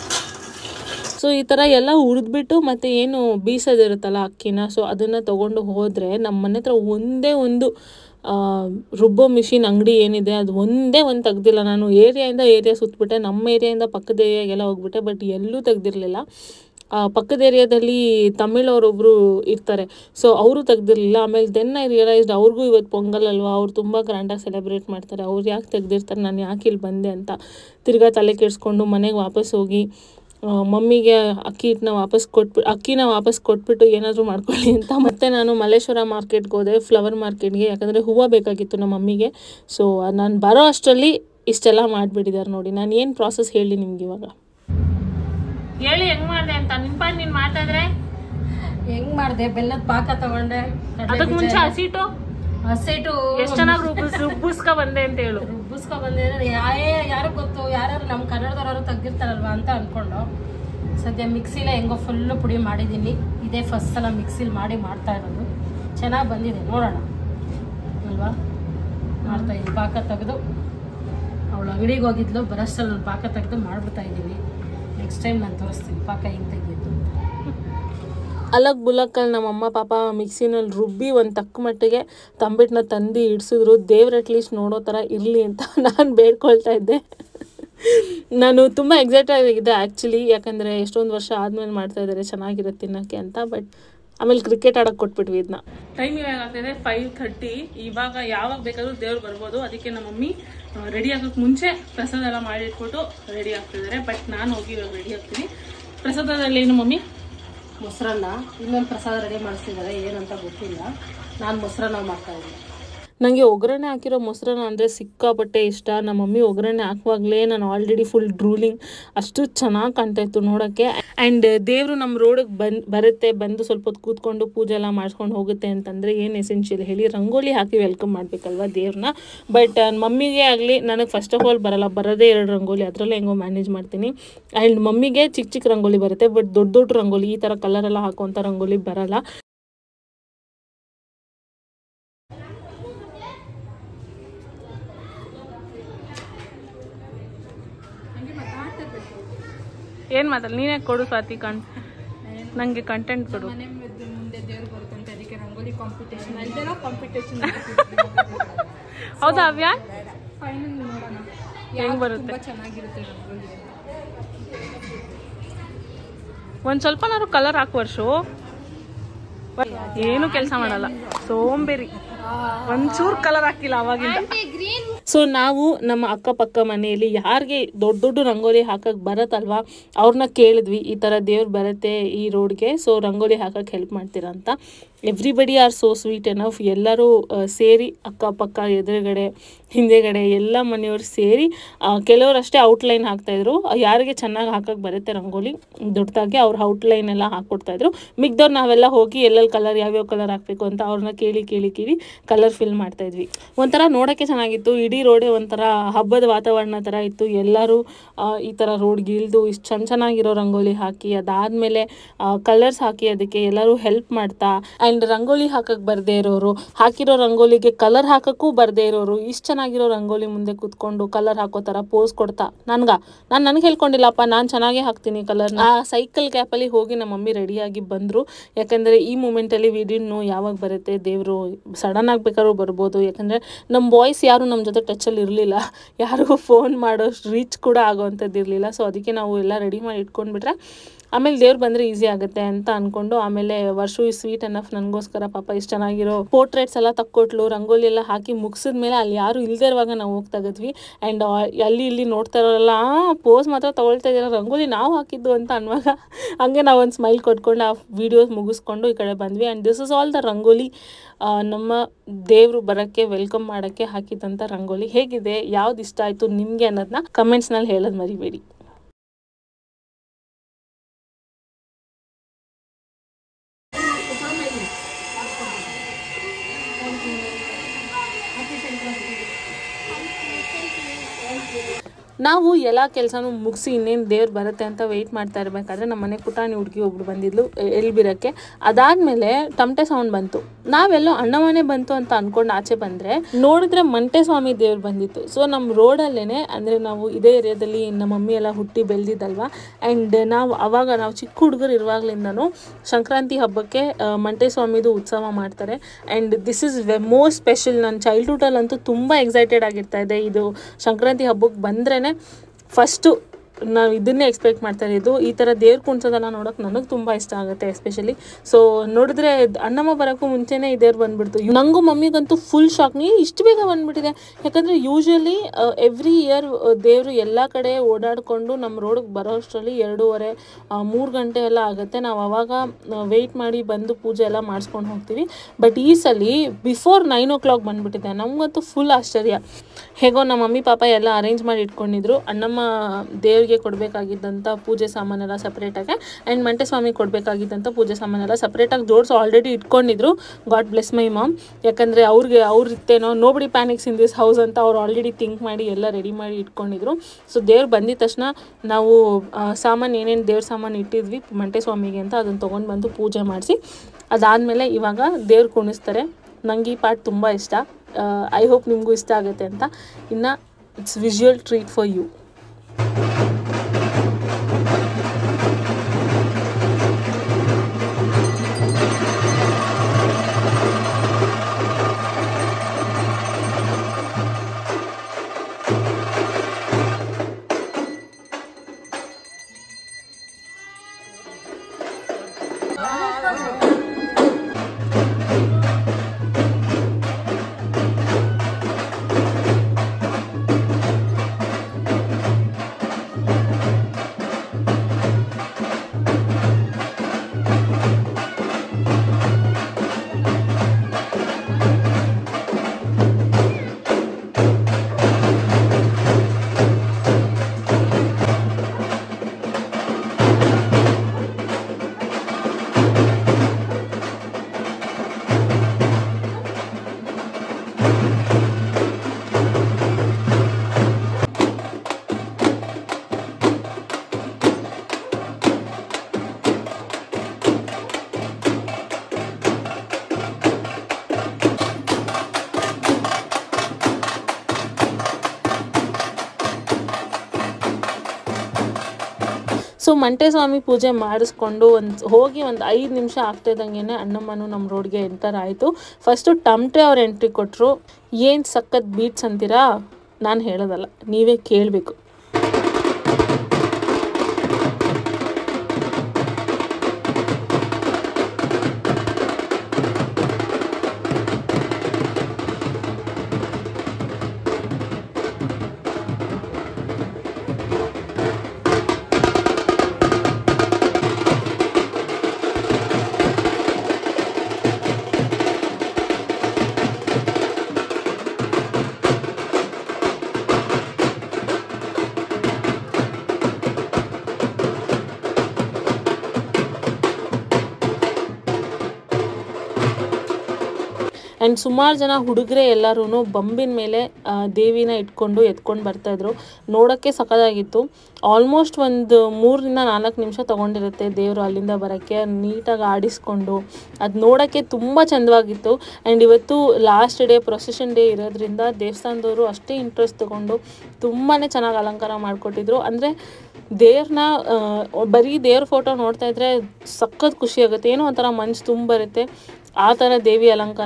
ಸೊ ಈ ಥರ ಎಲ್ಲ ಹುರಿದ್ಬಿಟ್ಟು ಮತ್ತು ಏನು ಬೀಸೋದಿರುತ್ತಲ್ಲ ಅಕ್ಕಿನ ಸೊ ಅದನ್ನು ತೊಗೊಂಡು ಹೋದರೆ ನಮ್ಮ ಮನೆ ಹತ್ರ ಒಂದೇ ಒಂದು ಆ, ರುಬ್ಬೋ ಮಿಷಿನ್ ಅಂಗಡಿ ಏನಿದೆ ಅದು ಒಂದೇ ಒಂದು ತೆಗ್ದಿಲ್ಲ ನಾನು ಏರಿಯಾಯಿಂದ ಏರಿಯಾ ಸುತ್ತಬಿಟ್ಟೆ ನಮ್ಮ ಏರಿಯಾಯಿಂದ ಪಕ್ಕದ ಏರಿಯಾಗೆಲ್ಲ ಹೋಗ್ಬಿಟ್ಟೆ ಬಟ್ ಎಲ್ಲೂ ತೆಗ್ದಿರಲಿಲ್ಲ ಪಕ್ಕದ ಏರಿಯಾದಲ್ಲಿ ತಮಿಳವರೊಬ್ಬರು ಇರ್ತಾರೆ ಸೊ ಅವರು ತೆಗ್ದಿರಲಿಲ್ಲ ಆಮೇಲೆ ದೆನ್ ಐ ರಿಯಲೈಸ್ಡ್ ಅವ್ರಿಗೂ ಇವತ್ತು ಪೊಂಗಲ್ ಅಲ್ವಾ ಅವ್ರು ತುಂಬ ಗ್ರ್ಯಾಂಡಾಗಿ ಸೆಲೆಬ್ರೇಟ್ ಮಾಡ್ತಾರೆ ಅವ್ರು ಯಾಕೆ ತೆಗ್ದಿರ್ತಾರೆ ನಾನು ಯಾಕೆ ಇಲ್ಲಿ ಬಂದೆ ಅಂತ ತಿರ್ಗಾ ತಲೆ ಕೆಡಿಸ್ಕೊಂಡು ಮನೆಗೆ ವಾಪಸ್ ಹೋಗಿ ಆ, ಮಮ್ಮಿಗೆ ಅಕ್ಕಿ ಹಿಟ್ಟನ್ನ ವಾಪಸ್ ಕೊಟ್ಬಿಟ್ಟು ಅಕ್ಕಿನ ವಾಪಸ್ ಕೊಟ್ಬಿಟ್ಟು ಏನಾದರೂ ಮಾಡ್ಕೊಳ್ಳಿ ಅಂತ ಮತ್ತೆ ನಾನು ಮಲ್ಲೇಶ್ವರ ಮಾರ್ಕೆಟ್ಗೆ ಹೋದೆ ಫ್ಲವರ್ ಮಾರ್ಕೆಟ್ಗೆ ಯಾಕಂದರೆ ಹೂವು ಬೇಕಾಗಿತ್ತು ನಮ್ಮ ಮಮ್ಮಿಗೆ ಸೊ ನಾನು ಬರೋ ಅಷ್ಟರಲ್ಲಿ ಇಷ್ಟೆಲ್ಲ ಮಾಡಿಬಿಟ್ಟಿದ್ದಾರೆ ನೋಡಿ ನಾನು ಏನು ಪ್ರಾಸೆಸ್ ಹೇಳಿ ನಿಮ್ಗೆ ಇವಾಗ ಹೇಳಿ ಹೆಂಗ್ ಮಾಡಿದೆ ಅಂತ ನಿನ್ ಪಾಡ್ ನೀನ್ ಮಾತಾದ್ರೆ ಹೆಂಗ್ ಮಾಡಿದೆ ಬೆಲ್ಲದ ಪಾಕ ತಗೊಂಡೆ ಅದಕ್ಕೆ ಮುಂಚೆ ಹಸಿಟ್ಟು ಹಸಿಟ್ಟು ಎಷ್ಟ್ ಚೆನ್ನಾಗಿ ರುಬ್ಬಿಸ್ ರುಬ್ಬಿಸ್ಕ ಬಂದೆ ಅಂತ ಹೇಳು ರುಬ್ಬಿಸ್ಕೊ ಬಂದಿದ್ರೆ ಯಾರೇ ಯಾರಿಗೆ ಗೊತ್ತು ಯಾರ್ಯಾರು ನಮ್ಮ ಕನ್ನಡದವ್ರು ತೆಗ್ದಿರ್ತಾರಲ್ವಾ ಅಂತ ಅಂದ್ಕೊಂಡು ಸದ್ಯ ಮಿಕ್ಸಿಲೇ ಹೆಂಗೋ ಫುಲ್ಲು ಪುಡಿ ಮಾಡಿದ್ದೀನಿ ಇದೇ ಫಸ್ಟ್ ಸಲ ಮಿಕ್ಸಿಲಿ ಮಾಡಿ ಮಾಡ್ತಾ ಇರೋದು ಚೆನ್ನಾಗಿ ಬಂದಿದೆ ನೋಡೋಣ ಅಲ್ವಾ ಮಾಡ್ತಾ ಇದ್ದೀನಿ ಪಾಕ ತೆಗೆದು ಅವಳು ಅಂಗಡಿಗೆ ಹೋಗಿದ್ಲು ಬರೋಷ್ಟಲ್ಲಿ ನಾನು ಪಾಕ ತೆಗೆದು ಮಾಡ್ಬಿಡ್ತಾ ಇದ್ದೀನಿ ನೆಕ್ಸ್ಟ್ ಟೈಮ್ ನಾನು ತೋರಿಸ್ತೀನಿ ಪಾಕ ಹೆಂಗೆ ತೆಗಿಯೋದು ಅಂತ ಅಲಗ್ ಬುಲಕ್ಕಲ್ಲಿ ನಮ್ಮಮ್ಮ ಪಾಪ ಮಿಕ್ಸಿನಲ್ಲಿ ರುಬ್ಬಿ ಒಂದು ತಕ್ಕ ಮಟ್ಟಿಗೆ ತಂಬಿಟ್ಟನ್ನ ತಂದು ಇಡ್ಸಿದ್ರು ದೇವ್ರ ಅಟ್ಲೀಸ್ಟ್ ನೋಡೋ ಥರ ಇರಲಿ ಅಂತ ನಾನು ಬೇಡ್ಕೊಳ್ತಾ ಇದ್ದೆ ನಾನು ತುಂಬ ಎಕ್ಸೈಟೆಡ್ ಆಗಿದ್ದೆ ಆ್ಯಕ್ಚುಲಿ ಯಾಕಂದರೆ ಎಷ್ಟೊಂದು ವರ್ಷ ಆದಮೇಲೆ ಮಾಡ್ತಾ ಇದ್ದಾರೆ ಚೆನ್ನಾಗಿರುತ್ತೆ ತಿನ್ನೋಕ್ಕೆ ಅಂತ ಬಟ್ ಆಮೇಲೆ ಕ್ರಿಕೆಟ್ ಆಡೋಕ್ಕೆ ಕೊಟ್ಬಿಟ್ವಿ ಇದನ್ನ ಟೈಮ್ ಇವಾಗ ಆಗ್ತಿದೆ ಫೈವ್ ಥರ್ಟಿ ಇವಾಗ ಯಾವಾಗ ಬೇಕಾದ್ರೂ ದೇವ್ರು ಬರ್ಬೋದು ಅದಕ್ಕೆ ನಮ್ಮ ಮಮ್ಮಿ ರೆಡಿ ಆಗೋಕೆ ಮುಂಚೆ ಪ್ರಸಾದ ಎಲ್ಲ ಮಾಡಿ ಇಟ್ಬಿಟ್ಟು ರೆಡಿ ಆಗ್ತಿದ್ದಾರೆ ಬಟ್ ನಾನು ಹೋಗಿ ಇವಾಗ ರೆಡಿ ಆಗ್ತೀನಿ ಪ್ರಸಾದದಲ್ಲಿ ಏನು ಮಮ್ಮಿ ಮೊಸರನ್ನ ಇನ್ನೊಂದು ಪ್ರಸಾದ ರೆಡಿ ಮಾಡಿಸ್ತಿದ್ದಾರೆ ಏನಂತ ಗೊತ್ತಿಲ್ಲ ನಾನು ಮೊಸರನ್ನ ಮಾಡ್ತಾ ಇದ್ದೀನಿ ನನಗೆ ಒಗ್ಗರಣೆ ಹಾಕಿರೋ ಮೊಸರನ್ನ ಅಂದರೆ ಸಿಕ್ಕಾಪಟ್ಟೆ ಇಷ್ಟ ನಮ್ಮ ಮಮ್ಮಿ ಒಗ್ಗರಣೆ ಹಾಕುವಾಗಲೇ ನಾನು ಆಲ್ರೆಡಿ ಫುಲ್ ಡ್ರೂಲಿಂಗ್ ಅಷ್ಟು ಚೆನ್ನಾಗಿ ಕಾಣ್ತಾ ಇತ್ತು ನೋಡೋಕ್ಕೆ ಆ್ಯಂಡ್ ದೇವರು ನಮ್ಮ ರೋಡಿಗೆ ಬಂದು ಬರುತ್ತೆ ಬಂದು ಸ್ವಲ್ಪ ಹೊತ್ತು ಕೂತ್ಕೊಂಡು ಪೂಜೆ ಎಲ್ಲ ಮಾಡಿಸ್ಕೊಂಡು ಹೋಗುತ್ತೆ ಅಂತಂದರೆ ಏನು ಎಸೆನ್ಷಿಯಲ್ ಹೇಳಿ ರಂಗೋಲಿ ಹಾಕಿ ವೆಲ್ಕಮ್ ಮಾಡಬೇಕಲ್ವ ದೇವ್ರನ್ನ ಬಟ್ ಮಮ್ಮಿಗೆ ಆಗಲಿ ನನಗೆ ಫಸ್ಟ್ ಆಫ್ ಆಲ್ ಬರಲ್ಲ ಬರೋದೇ ಎರಡು ರಂಗೋಲಿ ಅದರಲ್ಲೇ ಹೆಂಗೋ ಮ್ಯಾನೇಜ್ ಮಾಡ್ತೀನಿ ಆ್ಯಂಡ್ ಮಮ್ಮಿಗೆ ಚಿಕ್ಕ ಚಿಕ್ಕ ರಂಗೋಲಿ ಬರುತ್ತೆ ಬಟ್ ದೊಡ್ಡ ದೊಡ್ಡ ರಂಗೋಲಿ ಈ ಥರ ಕಲರೆಲ್ಲ ಹಾಕುವಂಥ ರಂಗೋಲಿ ಬರಲ್ಲ ಏನು ಮಾತಲ್ಲ ನೀನೇ ಕೊಡು ಸ್ವಾತಿ ಕಣ್ ನನಗೆ ಕಂಟೆಂಟ್ ಕೊಡು ಹೌದಾ ಅವ್ಯ ಹೆಂಗ್ ಬರುತ್ತೆ ಒಂದ್ ಸ್ವಲ್ಪನಾದ್ರು ಕಲರ್ ಹಾಕು ವರ್ಷು ಏನು ಕೆಲಸ ಮಾಡಲ್ಲ ಸೋಂಬೇರಿ ಒಂಚೂರು ಕಲರ್ ಹಾಕಿಲ್ಲ ಅವಾಗಿಂದ ಸೊ ನಾವು ನಮ್ಮ ಅಕ್ಕಪಕ್ಕ ಮನೆಯಲ್ಲಿ ಯಾರಿಗೆ ದೊಡ್ಡ ದೊಡ್ಡ ರಂಗೋಲಿ ಹಾಕಕ್ಕೆ ಬರತ್ತಲ್ವಾ ಅವ್ರನ್ನ ಕೇಳಿದ್ವಿ ಈ ಥರ ದೇವ್ರು ಬರುತ್ತೆ ಈ ರೋಡ್ಗೆ ಸೊ ರಂಗೋಲಿ ಹಾಕಕ್ಕೆ ಹೆಲ್ಪ್ ಮಾಡ್ತೀರಾ ಅಂತ everybody are so sweet enough ಎಲ್ಲರೂ ಆ, ಸೇರಿ ಅಕ್ಕಪಕ್ಕ ಎದುರುಗಡೆ ಹಿಂದೆಗಡೆ ಎಲ್ಲ ಮನೆಯವ್ರು ಸೇರಿ ಕೆಲವರು ಅಷ್ಟೇ ಔಟ್ಲೈನ್ ಹಾಕ್ತಾಯಿದ್ರು ಯಾರಿಗೆ ಚೆನ್ನಾಗಿ ಹಾಕಕ್ಕೆ ಬರುತ್ತೆ ರಂಗೋಲಿ ದೊಡ್ಡದಾಗಿ ಅವ್ರ ಔಟ್ಲೈನ್ ಎಲ್ಲ ಹಾಕ್ಕೊಡ್ತಾಯಿದ್ರು ಮಿಗ್ದವ್ರು ನಾವೆಲ್ಲ ಹೋಗಿ ಎಲ್ಲೆಲ್ಲಿ ಕಲರ್ ಯಾವ್ಯಾವ ಕಲರ್ ಹಾಕಬೇಕು ಅಂತ ಅವ್ರನ್ನ ಕೇಳಿ ಕೇಳಿ ಕೇಳಿ ಕಲರ್ ಫಿಲ್ ಮಾಡ್ತಾಯಿದ್ವಿ ಒಂಥರ ನೋಡೋಕ್ಕೆ ಚೆನ್ನಾಗಿತ್ತು ಇಡೀ ರೋಡೇ ಒಂಥರ ಹಬ್ಬದ ವಾತಾವರಣ ಥರ ಇತ್ತು ಎಲ್ಲರೂ ಆ, ಈ ಥರ ರೋಡ್ಗೆ ಇಳಿದು ಇಷ್ಟು ಚೆನ್ನ ಚೆನ್ನಾಗಿರೋ ರಂಗೋಲಿ ಹಾಕಿ ಅದಾದಮೇಲೆ ಕಲರ್ಸ್ ಹಾಕಿ ಅದಕ್ಕೆ ಎಲ್ಲರೂ ಹೆಲ್ಪ್ ಮಾಡ್ತಾ ಆ್ಯಂಡ್ ರಂಗೋಲಿ ಹಾಕಕ್ಕೆ ಬರದೇ ಇರೋರು ಹಾಕಿರೋ ರಂಗೋಲಿಗೆ ಕಲರ್ ಹಾಕಕ್ಕೂ ಬರದೇ ಇರೋರು ಇಷ್ಟು ಚೆನ್ನಾಗಿರೋ ರಂಗೋಲಿ ಮುಂದೆ ಕೂತ್ಕೊಂಡು ಕಲರ್ ಹಾಕೋ ಥರ ಪೋಸ್ ಕೊಡ್ತಾ ನನ್ಗ ನಾನು ನನಗೆ ಹೇಳ್ಕೊಂಡಿಲ್ಲಪ್ಪ ನಾನು ಚೆನ್ನಾಗೇ ಹಾಕ್ತೀನಿ ಕಲರ್ ಆ ಸೈಕಲ್ ಗ್ಯಾಪಲ್ಲಿ ಹೋಗಿ ನಮ್ಮ ಮಮ್ಮಿ ರೆಡಿಯಾಗಿ ಬಂದರು ಯಾಕಂದರೆ ಈ ಮೂಮೆಂಟಲ್ಲಿ ವಿಡಿನ್ನು ಯಾವಾಗ ಬರುತ್ತೆ ದೇವರು ಸಡನ್ ಆಗ್ಬೇಕಾದ್ರೂ ಬರ್ಬೋದು ಯಾಕಂದರೆ ನಮ್ಮ ಬಾಯ್ಸ್ ಯಾರು ನಮ್ಮ ಜೊತೆ ಟಚಲ್ಲಿ ಇರಲಿಲ್ಲ ಯಾರಿಗೂ ಫೋನ್ ಮಾಡೋ ರೀಚ್ ಕೂಡ ಆಗೋವಂಥದ್ದು ಇರಲಿಲ್ಲ ಸೊ ಅದಕ್ಕೆ ನಾವು ಎಲ್ಲ ರೆಡಿ ಮಾಡಿ ಇಟ್ಕೊಂಡ್ಬಿಟ್ರೆ ಆಮೇಲೆ ದೇವ್ರು ಬಂದರೆ ಈಸಿ ಆಗುತ್ತೆ ಅಂತ ಅಂದ್ಕೊಂಡು ಆಮೇಲೆ ವರ್ಷು ಸ್ವೀಟ್ ಅನ್ನಫ್ನ ನನಗೋಸ್ಕರ ಪಾಪ ಇಷ್ಟು ಚೆನ್ನಾಗಿರೋ ಪೋರ್ಟ್ರೇಟ್ಸ್ ಎಲ್ಲ ತಕ್ಕೊಟ್ಲು ರಂಗೋಲಿ ಎಲ್ಲ ಹಾಕಿ ಮುಗಿಸಿದ್ಮೇಲೆ ಅಲ್ಲಿ ಯಾರು ಇಲ್ಲದೆ ಇರುವಾಗ ನಾವು ಹೋಗಿ ತೆಗೆದ್ವಿ ಆ್ಯಂಡ್ ಅಲ್ಲಿ ಇಲ್ಲಿ ನೋಡ್ತಾ ಇರೋಲ್ಲ ಪೋಸ್ ಮಾತ್ರ ತಗೊಳ್ತಾ ಇದ್ದಾರೆ ರಂಗೋಲಿ ನಾವು ಹಾಕಿದ್ದು ಅಂತ ಅನ್ನುವಾಗ ಹಂಗೆ ನಾವು ಒಂದು ಸ್ಮೈಲ್ ಕೊಟ್ಕೊಂಡು ಆ ವಿಡಿಯೋಸ್ ಮುಗಿಸ್ಕೊಂಡು ಈ ಕಡೆ ಬಂದ್ವಿ and this is all the rangoli ಆ, ನಮ್ಮ ದೇವರು ಬರೋಕ್ಕೆ ವೆಲ್ಕಮ್ ಮಾಡೋಕ್ಕೆ ಹಾಕಿದಂಥ ರಂಗೋಲಿ ಹೇಗಿದೆ ಯಾವ್ದು ಇಷ್ಟ ಆಯಿತು ನಿಮಗೆ ಅನ್ನೋದನ್ನ ಕಮೆಂಟ್ಸ್ನಲ್ಲಿ ಹೇಳೋದು ಮರಿಬೇಡಿ ನಾವು ಎಲ್ಲ ಕೆಲಸನೂ ಮುಗಿಸಿ ಇನ್ನೇನು ದೇವ್ರು ಬರುತ್ತೆ ಅಂತ ವೆಯ್ಟ್ ಮಾಡ್ತಾ ಇರಬೇಕಾದ್ರೆ ನಮ್ಮ ಮನೆ ಪುಟಾಣಿ ಹುಡುಗಿ ಒಬ್ರು ಬಂದಿದ್ಲು ಎ- ಎಲ್ಬಿರಕ್ಕೆ ಅದಾದಮೇಲೆ ತಮಟೆ ಸೌಂಡ್ ಬಂತು ನಾವೆಲ್ಲೋ ಅಣ್ಣಮನೆ ಬಂತು ಅಂತ ಅನ್ಕೊಂಡು ಆಚೆ ಬಂದರೆ ನೋಡಿದ್ರೆ ಮಂಟೆ ಸ್ವಾಮಿ ದೇವ್ರು ಬಂದಿತ್ತು ಸೊ ನಮ್ಮ ರೋಡಲ್ಲೇ ಅಂದರೆ ನಾವು ಇದೇ ಏರಿಯಾದಲ್ಲಿ ನಮ್ಮ ಮಮ್ಮಿ ಎಲ್ಲ ಹುಟ್ಟಿ ಬೆಳೆದಿದ್ದಲ್ವ ಆ್ಯಂಡ್ ನಾವು ಅವಾಗ ನಾವು ಚಿಕ್ಕ ಹುಡುಗರು ಇರುವಾಗಲಿಂದನೂ ಸಂಕ್ರಾಂತಿ ಹಬ್ಬಕ್ಕೆ ಆ, ಮಂಟೆ ಸ್ವಾಮಿದು ಉತ್ಸವ ಮಾಡ್ತಾರೆ and this is the most special ನನ್ನ ಚೈಲ್ಡ್ಹುಡಲ್ಲಂತೂ ತುಂಬ ಎಕ್ಸೈಟೆಡ್ ಆಗಿರ್ತಾ ಇದೆ ಇದು ಸಂಕ್ರಾಂತಿ ಹಬ್ಬಕ್ಕೆ ಬಂದ್ರೇ ಫಸ್ಟು ನಾವು ಇದನ್ನೇ ಎಕ್ಸ್ಪೆಕ್ಟ್ ಮಾಡ್ತಾ ಇದ್ದು ಈ ಥರ ದೇವ್ರು ಕುಣ್ಸೋದೆಲ್ಲ ನೋಡೋಕೆ ನನಗೆ ತುಂಬ ಇಷ್ಟ ಆಗುತ್ತೆ ಎಸ್ಪೆಷಲಿ ಸೊ ನೋಡಿದ್ರೆ ದ್- ಅಣ್ಣಮ್ಮ ಬರೋಕ್ಕೂ ಮುಂಚೆನೇ ಈ ದೇವ್ರು ಬಂದ್ಬಿಡ್ತು ಇವ್- ನಂಗೂ ಮಮ್ಮಿಗಂತೂ ಫುಲ್ ಶಾಕ್ ನೀ ಇಷ್ಟು ಬೇಗ ಬಂದ್ಬಿಟ್ಟಿದೆ ಯಾಕಂದರೆ ಯೂಶ್ವಲಿ ಎವ್ರಿ ಇಯರ್ ದೇವರು ಎಲ್ಲ ಕಡೆ ಓಡಾಡಿಕೊಂಡು ನಮ್ಮ ರೋಡಿಗೆ ಬರೋ ಅಷ್ಟರಲ್ಲಿ ಎರಡೂವರೆ ಮೂರು ಗಂಟೆ ಎಲ್ಲ ಆಗುತ್ತೆ ನಾವು ಅವಾಗ ವೆಯ್ಟ್ ಮಾಡಿ ಬಂದು ಪೂಜೆ ಎಲ್ಲ ಮಾಡಿಸ್ಕೊಂಡು ಹೋಗ್ತೀವಿ ಬಟ್ ಈ ಸಲ ಬಿಫೋರ್ ನೈನ್ ಓ ಕ್ಲಾಕ್ ಬಂದ್ಬಿಟ್ಟಿದೆ ನಮಗಂತೂ ಫುಲ್ ಆಶ್ಚರ್ಯ ಹೇಗೋ ನಮ್ಮ ಮಮ್ಮಿ ಪಾಪ ಎಲ್ಲ ಅರೇಂಜ್ ಮಾಡಿ ಇಟ್ಕೊಂಡಿದ್ರು ಅಣ್ಣಮ್ಮ ದೇವ್ರಿಗೆ ಕೊಡಬೇಕಾಗಿದ್ದಂಥ ಪೂಜೆ ಸಾಮಾನೆಲ್ಲ ಸಪ್ರೇಟಾಗಿ ಆ್ಯಂಡ್ ಮಂಟೆ ಸ್ವಾಮಿಗೆ ಕೊಡಬೇಕಾಗಿದ್ದಂಥ ಪೂಜೆ ಸಾಮಾನೆಲ್ಲ ಸಪ್ರೇಟಾಗಿ ಜೋಡಿಸಿ ಆಲ್ರೆಡಿ ಇಟ್ಕೊಂಡಿದ್ರು ಗಾಡ್ ಬ್ಲೆಸ್ ಮೈ ಮಾಮ್ ಯಾಕಂದರೆ ಅವ್ರಿಗೆ ಅವ್ರು ಇತ್ತೇನೋ nobody panics in this house ಅಂತ ಅವ್ರು ಆಲ್ರೆಡಿ ಥಿಂಕ್ ಮಾಡಿ ಎಲ್ಲ ರೆಡಿ ಮಾಡಿ ಇಟ್ಕೊಂಡಿದ್ರು ಸೊ ದೇವ್ರು ಬಂದಿದ ತಕ್ಷಣ ನಾವು ಆ, ಸಾಮಾನು ಏನೇನು ದೇವ್ರ ಸಾಮಾನು ಇಟ್ಟಿದ್ವಿ ಮಂಟೆ ಸ್ವಾಮಿಗೆ ಅಂತ ಅದನ್ನು ತೊಗೊಂಡು ಬಂದು ಪೂಜೆ ಮಾಡಿಸಿ ಅದಾದಮೇಲೆ ಇವಾಗ ದೇವ್ರು ಕುಣಿಸ್ತಾರೆ ನಂಗೆ ಈ ಪಾರ್ಟ್ ತುಂಬ ಇಷ್ಟ ಐ ಹೋಪ್ ನಿಮಗೂ ಇಷ್ಟ ಆಗುತ್ತೆ ಅಂತ ಇನ್ನು it's visual treat for you so Mante Swami ಪೂಜೆ ಮಾಡಿಸ್ಕೊಂಡು ಒಂದು ಹೋಗಿ ಒಂದು ಐದು ನಿಮಿಷ ಆಗ್ತಿದ್ದಂಗೆ ಅಣ್ಣಮ್ಮನು ನಮ್ಮ ರೋಡ್ಗೆ ಎಂಟರ್ ಆಯಿತು ಫಸ್ಟು ಟಮ್ಟೆ ಅವ್ರು ಎಂಟ್ರಿ ಕೊಟ್ಟರು ಏನು ಸಖತ್ ಬೀಟ್ಸ್ ಅಂತೀರಾ ನಾನು ಹೇಳೋದಲ್ಲ ನೀವೇ ಕೇಳಬೇಕು ಆ್ಯಂಡ್ ಸುಮಾರು ಜನ ಹುಡುಗರೆ ಎಲ್ಲರೂ ಬಂಬಿನ ಮೇಲೆ ಆ, ದೇವಿನ ಇಟ್ಕೊಂಡು ಎತ್ಕೊಂಡು ಬರ್ತಾಯಿದ್ರು ನೋಡೋಕ್ಕೆ ಸಖತ್ತಾಗಿತ್ತು ಆಲ್ಮೋಸ್ಟ್ ಒಂದು ಮೂರರಿಂದ ನಾಲ್ಕು ನಿಮಿಷ ತೊಗೊಂಡಿರುತ್ತೆ ದೇವರು ಅಲ್ಲಿಂದ ಬರೋಕ್ಕೆ ನೀಟಾಗಿ ಆಡಿಸ್ಕೊಂಡು ಅದು ನೋಡೋಕ್ಕೆ ತುಂಬ ಚಂದವಾಗಿತ್ತು ಆ್ಯಂಡ್ ಇವತ್ತು ಲಾಸ್ಟ್ ಡೇ ಪ್ರೊಸೆಷನ್ ಡೇ ಇರೋದ್ರಿಂದ ದೇವಸ್ಥಾನದವರು ಅಷ್ಟೇ ಇಂಟ್ರೆಸ್ಟ್ ತೊಗೊಂಡು ತುಂಬಾ ಚೆನ್ನಾಗಿ ಅಲಂಕಾರ ಮಾಡಿಕೊಟ್ಟಿದ್ರು ಅಂದರೆ ದೇವ್ರನ್ನ ಬರೀ ದೇವ್ರ ಫೋಟೋ ನೋಡ್ತಾ ಇದ್ರೆ ಸಖತ್ ಖುಷಿ ಆಗುತ್ತೆ ಏನೋ ಒಂಥರ ಮನ್ಸು ತುಂಬ ಬರುತ್ತೆ ಆ ಥರ ದೇವಿ ಅಲಂಕಾರ ಮಾಡಿದ್ರು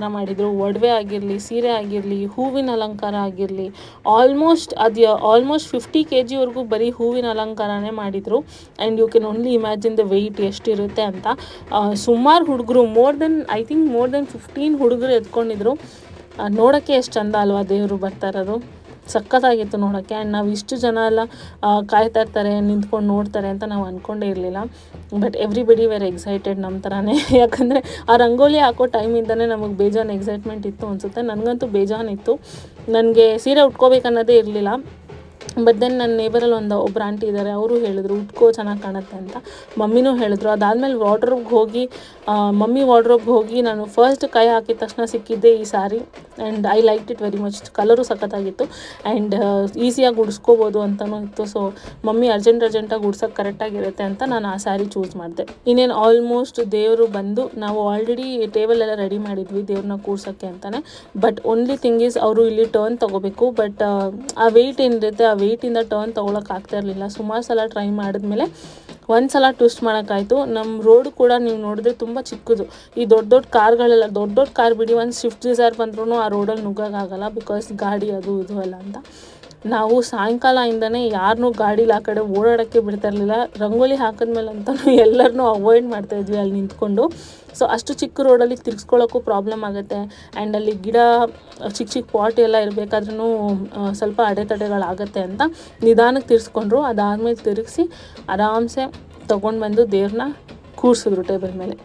ಮಾಡಿದ್ರು ಒಡವೆ ಆಗಿರಲಿ ಸೀರೆ ಆಗಿರಲಿ ಹೂವಿನ ಅಲಂಕಾರ ಆಗಿರಲಿ ಆಲ್ಮೋಸ್ಟ್ ಅದು ಆಲ್ಮೋಸ್ಟ್ ಫಿಫ್ಟಿ ಕೆ ಜಿವರೆಗೂ ಬರೀ ಹೂವಿನ ಅಲಂಕಾರನೇ ಮಾಡಿದರು and you can only imagine the weight ಎಷ್ಟಿರುತ್ತೆ ಅಂತ ಸುಮಾರು ಹುಡುಗರು more than I think more than fifteen ಹುಡುಗರು ಎತ್ಕೊಂಡಿದ್ರು ನೋಡೋಕ್ಕೆ ಎಷ್ಟು ಚಂದ ಅಲ್ವಾ ದೇವರು ಬರ್ತಾ ಇರೋದು ಸಖತ್ತಾಗಿತ್ತು ನೋಡೋಕ್ಕೆ ಆ್ಯಂಡ್ ನಾವು ಇಷ್ಟು ಜನ ಎಲ್ಲ ಆ, ಕಾಯ್ತಾ ಇರ್ತಾರೆ ನಿಂತ್ಕೊಂಡು ನೋಡ್ತಾರೆ ಅಂತ ನಾವು ಅಂದ್ಕೊಂಡೇ ಇರಲಿಲ್ಲ ಬಟ್ ಎವ್ರಿಬಡಿ ವೇರ್ ಎಕ್ಸೈಟೆಡ್ ನಮ್ಮ ಥರನೇ ಯಾಕಂದರೆ ಆ ರಂಗೋಲಿ ಹಾಕೋ ಟೈಮಿಂದನೇ ನಮಗೆ ಬೇಜಾನ್ ಎಕ್ಸೈಟ್ಮೆಂಟ್ ಇತ್ತು ಅನಿಸುತ್ತೆ ನನಗಂತೂ ಬೇಜಾನಿತ್ತು ನನಗೆ ಸೀರೆ ಉಟ್ಕೋಬೇಕನ್ನೋದೇ ಇರಲಿಲ್ಲ ಬಟ್ ದೆನ್ ನನ್ನ ನೇಬರಲ್ಲಿ ಒಂದು ಒಬ್ರು ಆಂಟಿ ಇದ್ದಾರೆ ಅವರು ಹೇಳಿದ್ರು ಉಟ್ಕೋ ಚೆನ್ನಾಗಿ ಕಾಣುತ್ತೆ ಅಂತ ಮಮ್ಮಿನೂ ಹೇಳಿದ್ರು ಅದಾದಮೇಲೆ ವಾರ್ಡ್ರೋಬ್ಗೆ ಹೋಗಿ ಆ, ಮಮ್ಮಿ ವಾರ್ಡ್ರೋಬ್ಗೆ ಹೋಗಿ ನಾನು ಫಸ್ಟ್ ಕೈ ಹಾಕಿದ ತಕ್ಷಣ ಸಿಕ್ಕಿದ್ದೆ ಈ sari and I like it very much colour ಸಖತ್ತಾಗಿತ್ತು ಆ್ಯಂಡ್ ಈಸಿಯಾಗಿ ಉಡಿಸ್ಕೋಬೋದು ಅಂತಲೂ ಇತ್ತು ಸೊ ಮಮ್ಮಿ ಅರ್ಜೆಂಟ್ ಅರ್ಜೆಂಟಾಗಿ ಉಡ್ಸೋಕ್ಕೆ ಕರೆಕ್ಟಾಗಿರುತ್ತೆ ಅಂತ ನಾನು ಆ ಸ್ಯಾರಿ ಚೂಸ್ ಮಾಡಿದೆ ಇನ್ನೇನು ಆಲ್ಮೋಸ್ಟ್ ದೇವರು ಬಂದು ನಾವು ಆಲ್ರೆಡಿ ಟೇಬಲ್ ಎಲ್ಲ ರೆಡಿ ಮಾಡಿದ್ವಿ ದೇವ್ರನ್ನ ಕೂರ್ಸೋಕ್ಕೆ ಅಂತಲೇ ಬಟ್ ಓನ್ಲಿ ಥಿಂಗ್ ಈಸ್ ಅವರು ಇಲ್ಲಿ ಟರ್ನ್ ತೊಗೋಬೇಕು ಬಟ್ ಆ ವೆಯ್ಟ್ ಏನಿರುತ್ತೆ ಆ ವೆಯ್ಟಿಂದ ಟರ್ನ್ ತೊಗೊಳಕ್ಕೆ ಆಗ್ತಾ ಇರಲಿಲ್ಲ ಸುಮಾರು ಸಲ ಟ್ರೈ ಮಾಡಿದ್ಮೇಲೆ ಒಂದು ಸಲ ಟ್ವಿಸ್ಟ್ ಮಾಡೋಕ್ಕಾಯ್ತು ನಮ್ಮ ರೋಡ್ ಕೂಡ ನೀವು ನೋಡಿದ್ರೆ ತುಂಬ ಚಿಕ್ಕದು ಈ ದೊಡ್ಡ ದೊಡ್ಡ ಕಾರ್ಗಳೆಲ್ಲ ದೊಡ್ಡ ದೊಡ್ಡ ಕಾರ್ ಬಿಡಿ ಒಂದು ಸ್ವಿಫ್ಟ್ ಡಿಸೈರ್ ಬಂದ್ರೂ ಆ ರೋಡಲ್ಲಿ ನುಗ್ಗೋಕ್ಕಾಗಲ್ಲ ಬಿಕಾಸ್ ಗಾಡಿ ಅದು ಇದು ಎಲ್ಲ ಅಂತ ನಾವು ಸಾಯಂಕಾಲದಿಂದನೇ ಯಾರನ್ನೂ ಗಾಡೀಲಿ ಆ ಕಡೆ ಓಡಾಡೋಕ್ಕೆ ಬಿಡ್ತಾ ಇರಲಿಲ್ಲ ರಂಗೋಲಿ ಹಾಕಿದ್ಮೇಲೆ ಅಂತಲೂ ಎಲ್ಲರನ್ನೂ ಅವಾಯ್ಡ್ ಮಾಡ್ತಾ ಇದ್ವಿ ಅಲ್ಲಿ ನಿಂತ್ಕೊಂಡು ಸೊ ಅಷ್ಟು ಚಿಕ್ಕ ರೋಡಲ್ಲಿ ತಿರ್ಗಿಸ್ಕೊಳ್ಳೋಕ್ಕೂ ಪ್ರಾಬ್ಲಮ್ ಆಗುತ್ತೆ ಆ್ಯಂಡ್ ಅಲ್ಲಿ ಗಿಡ ಚಿಕ್ಕ ಚಿಕ್ಕ ಪಾಟ್ ಎಲ್ಲ ಇರಬೇಕಾದ್ರೂ ಸ್ವಲ್ಪ ಅಡೆತಡೆಗಳಾಗತ್ತೆ ಅಂತ ನಿಧಾನಕ್ಕೆ ತಿರ್ಸ್ಕೊಂಡ್ರು ಅದಾದಮೇಲೆ ತಿರುಗಿಸಿ ಆರಾಮ್ಸೆ ತೊಗೊಂಡು ಬಂದು ದೇವ್ರನ್ನ ಕೂರಿಸಿದ್ರು ಟೇಬಲ್ ಮೇಲೆ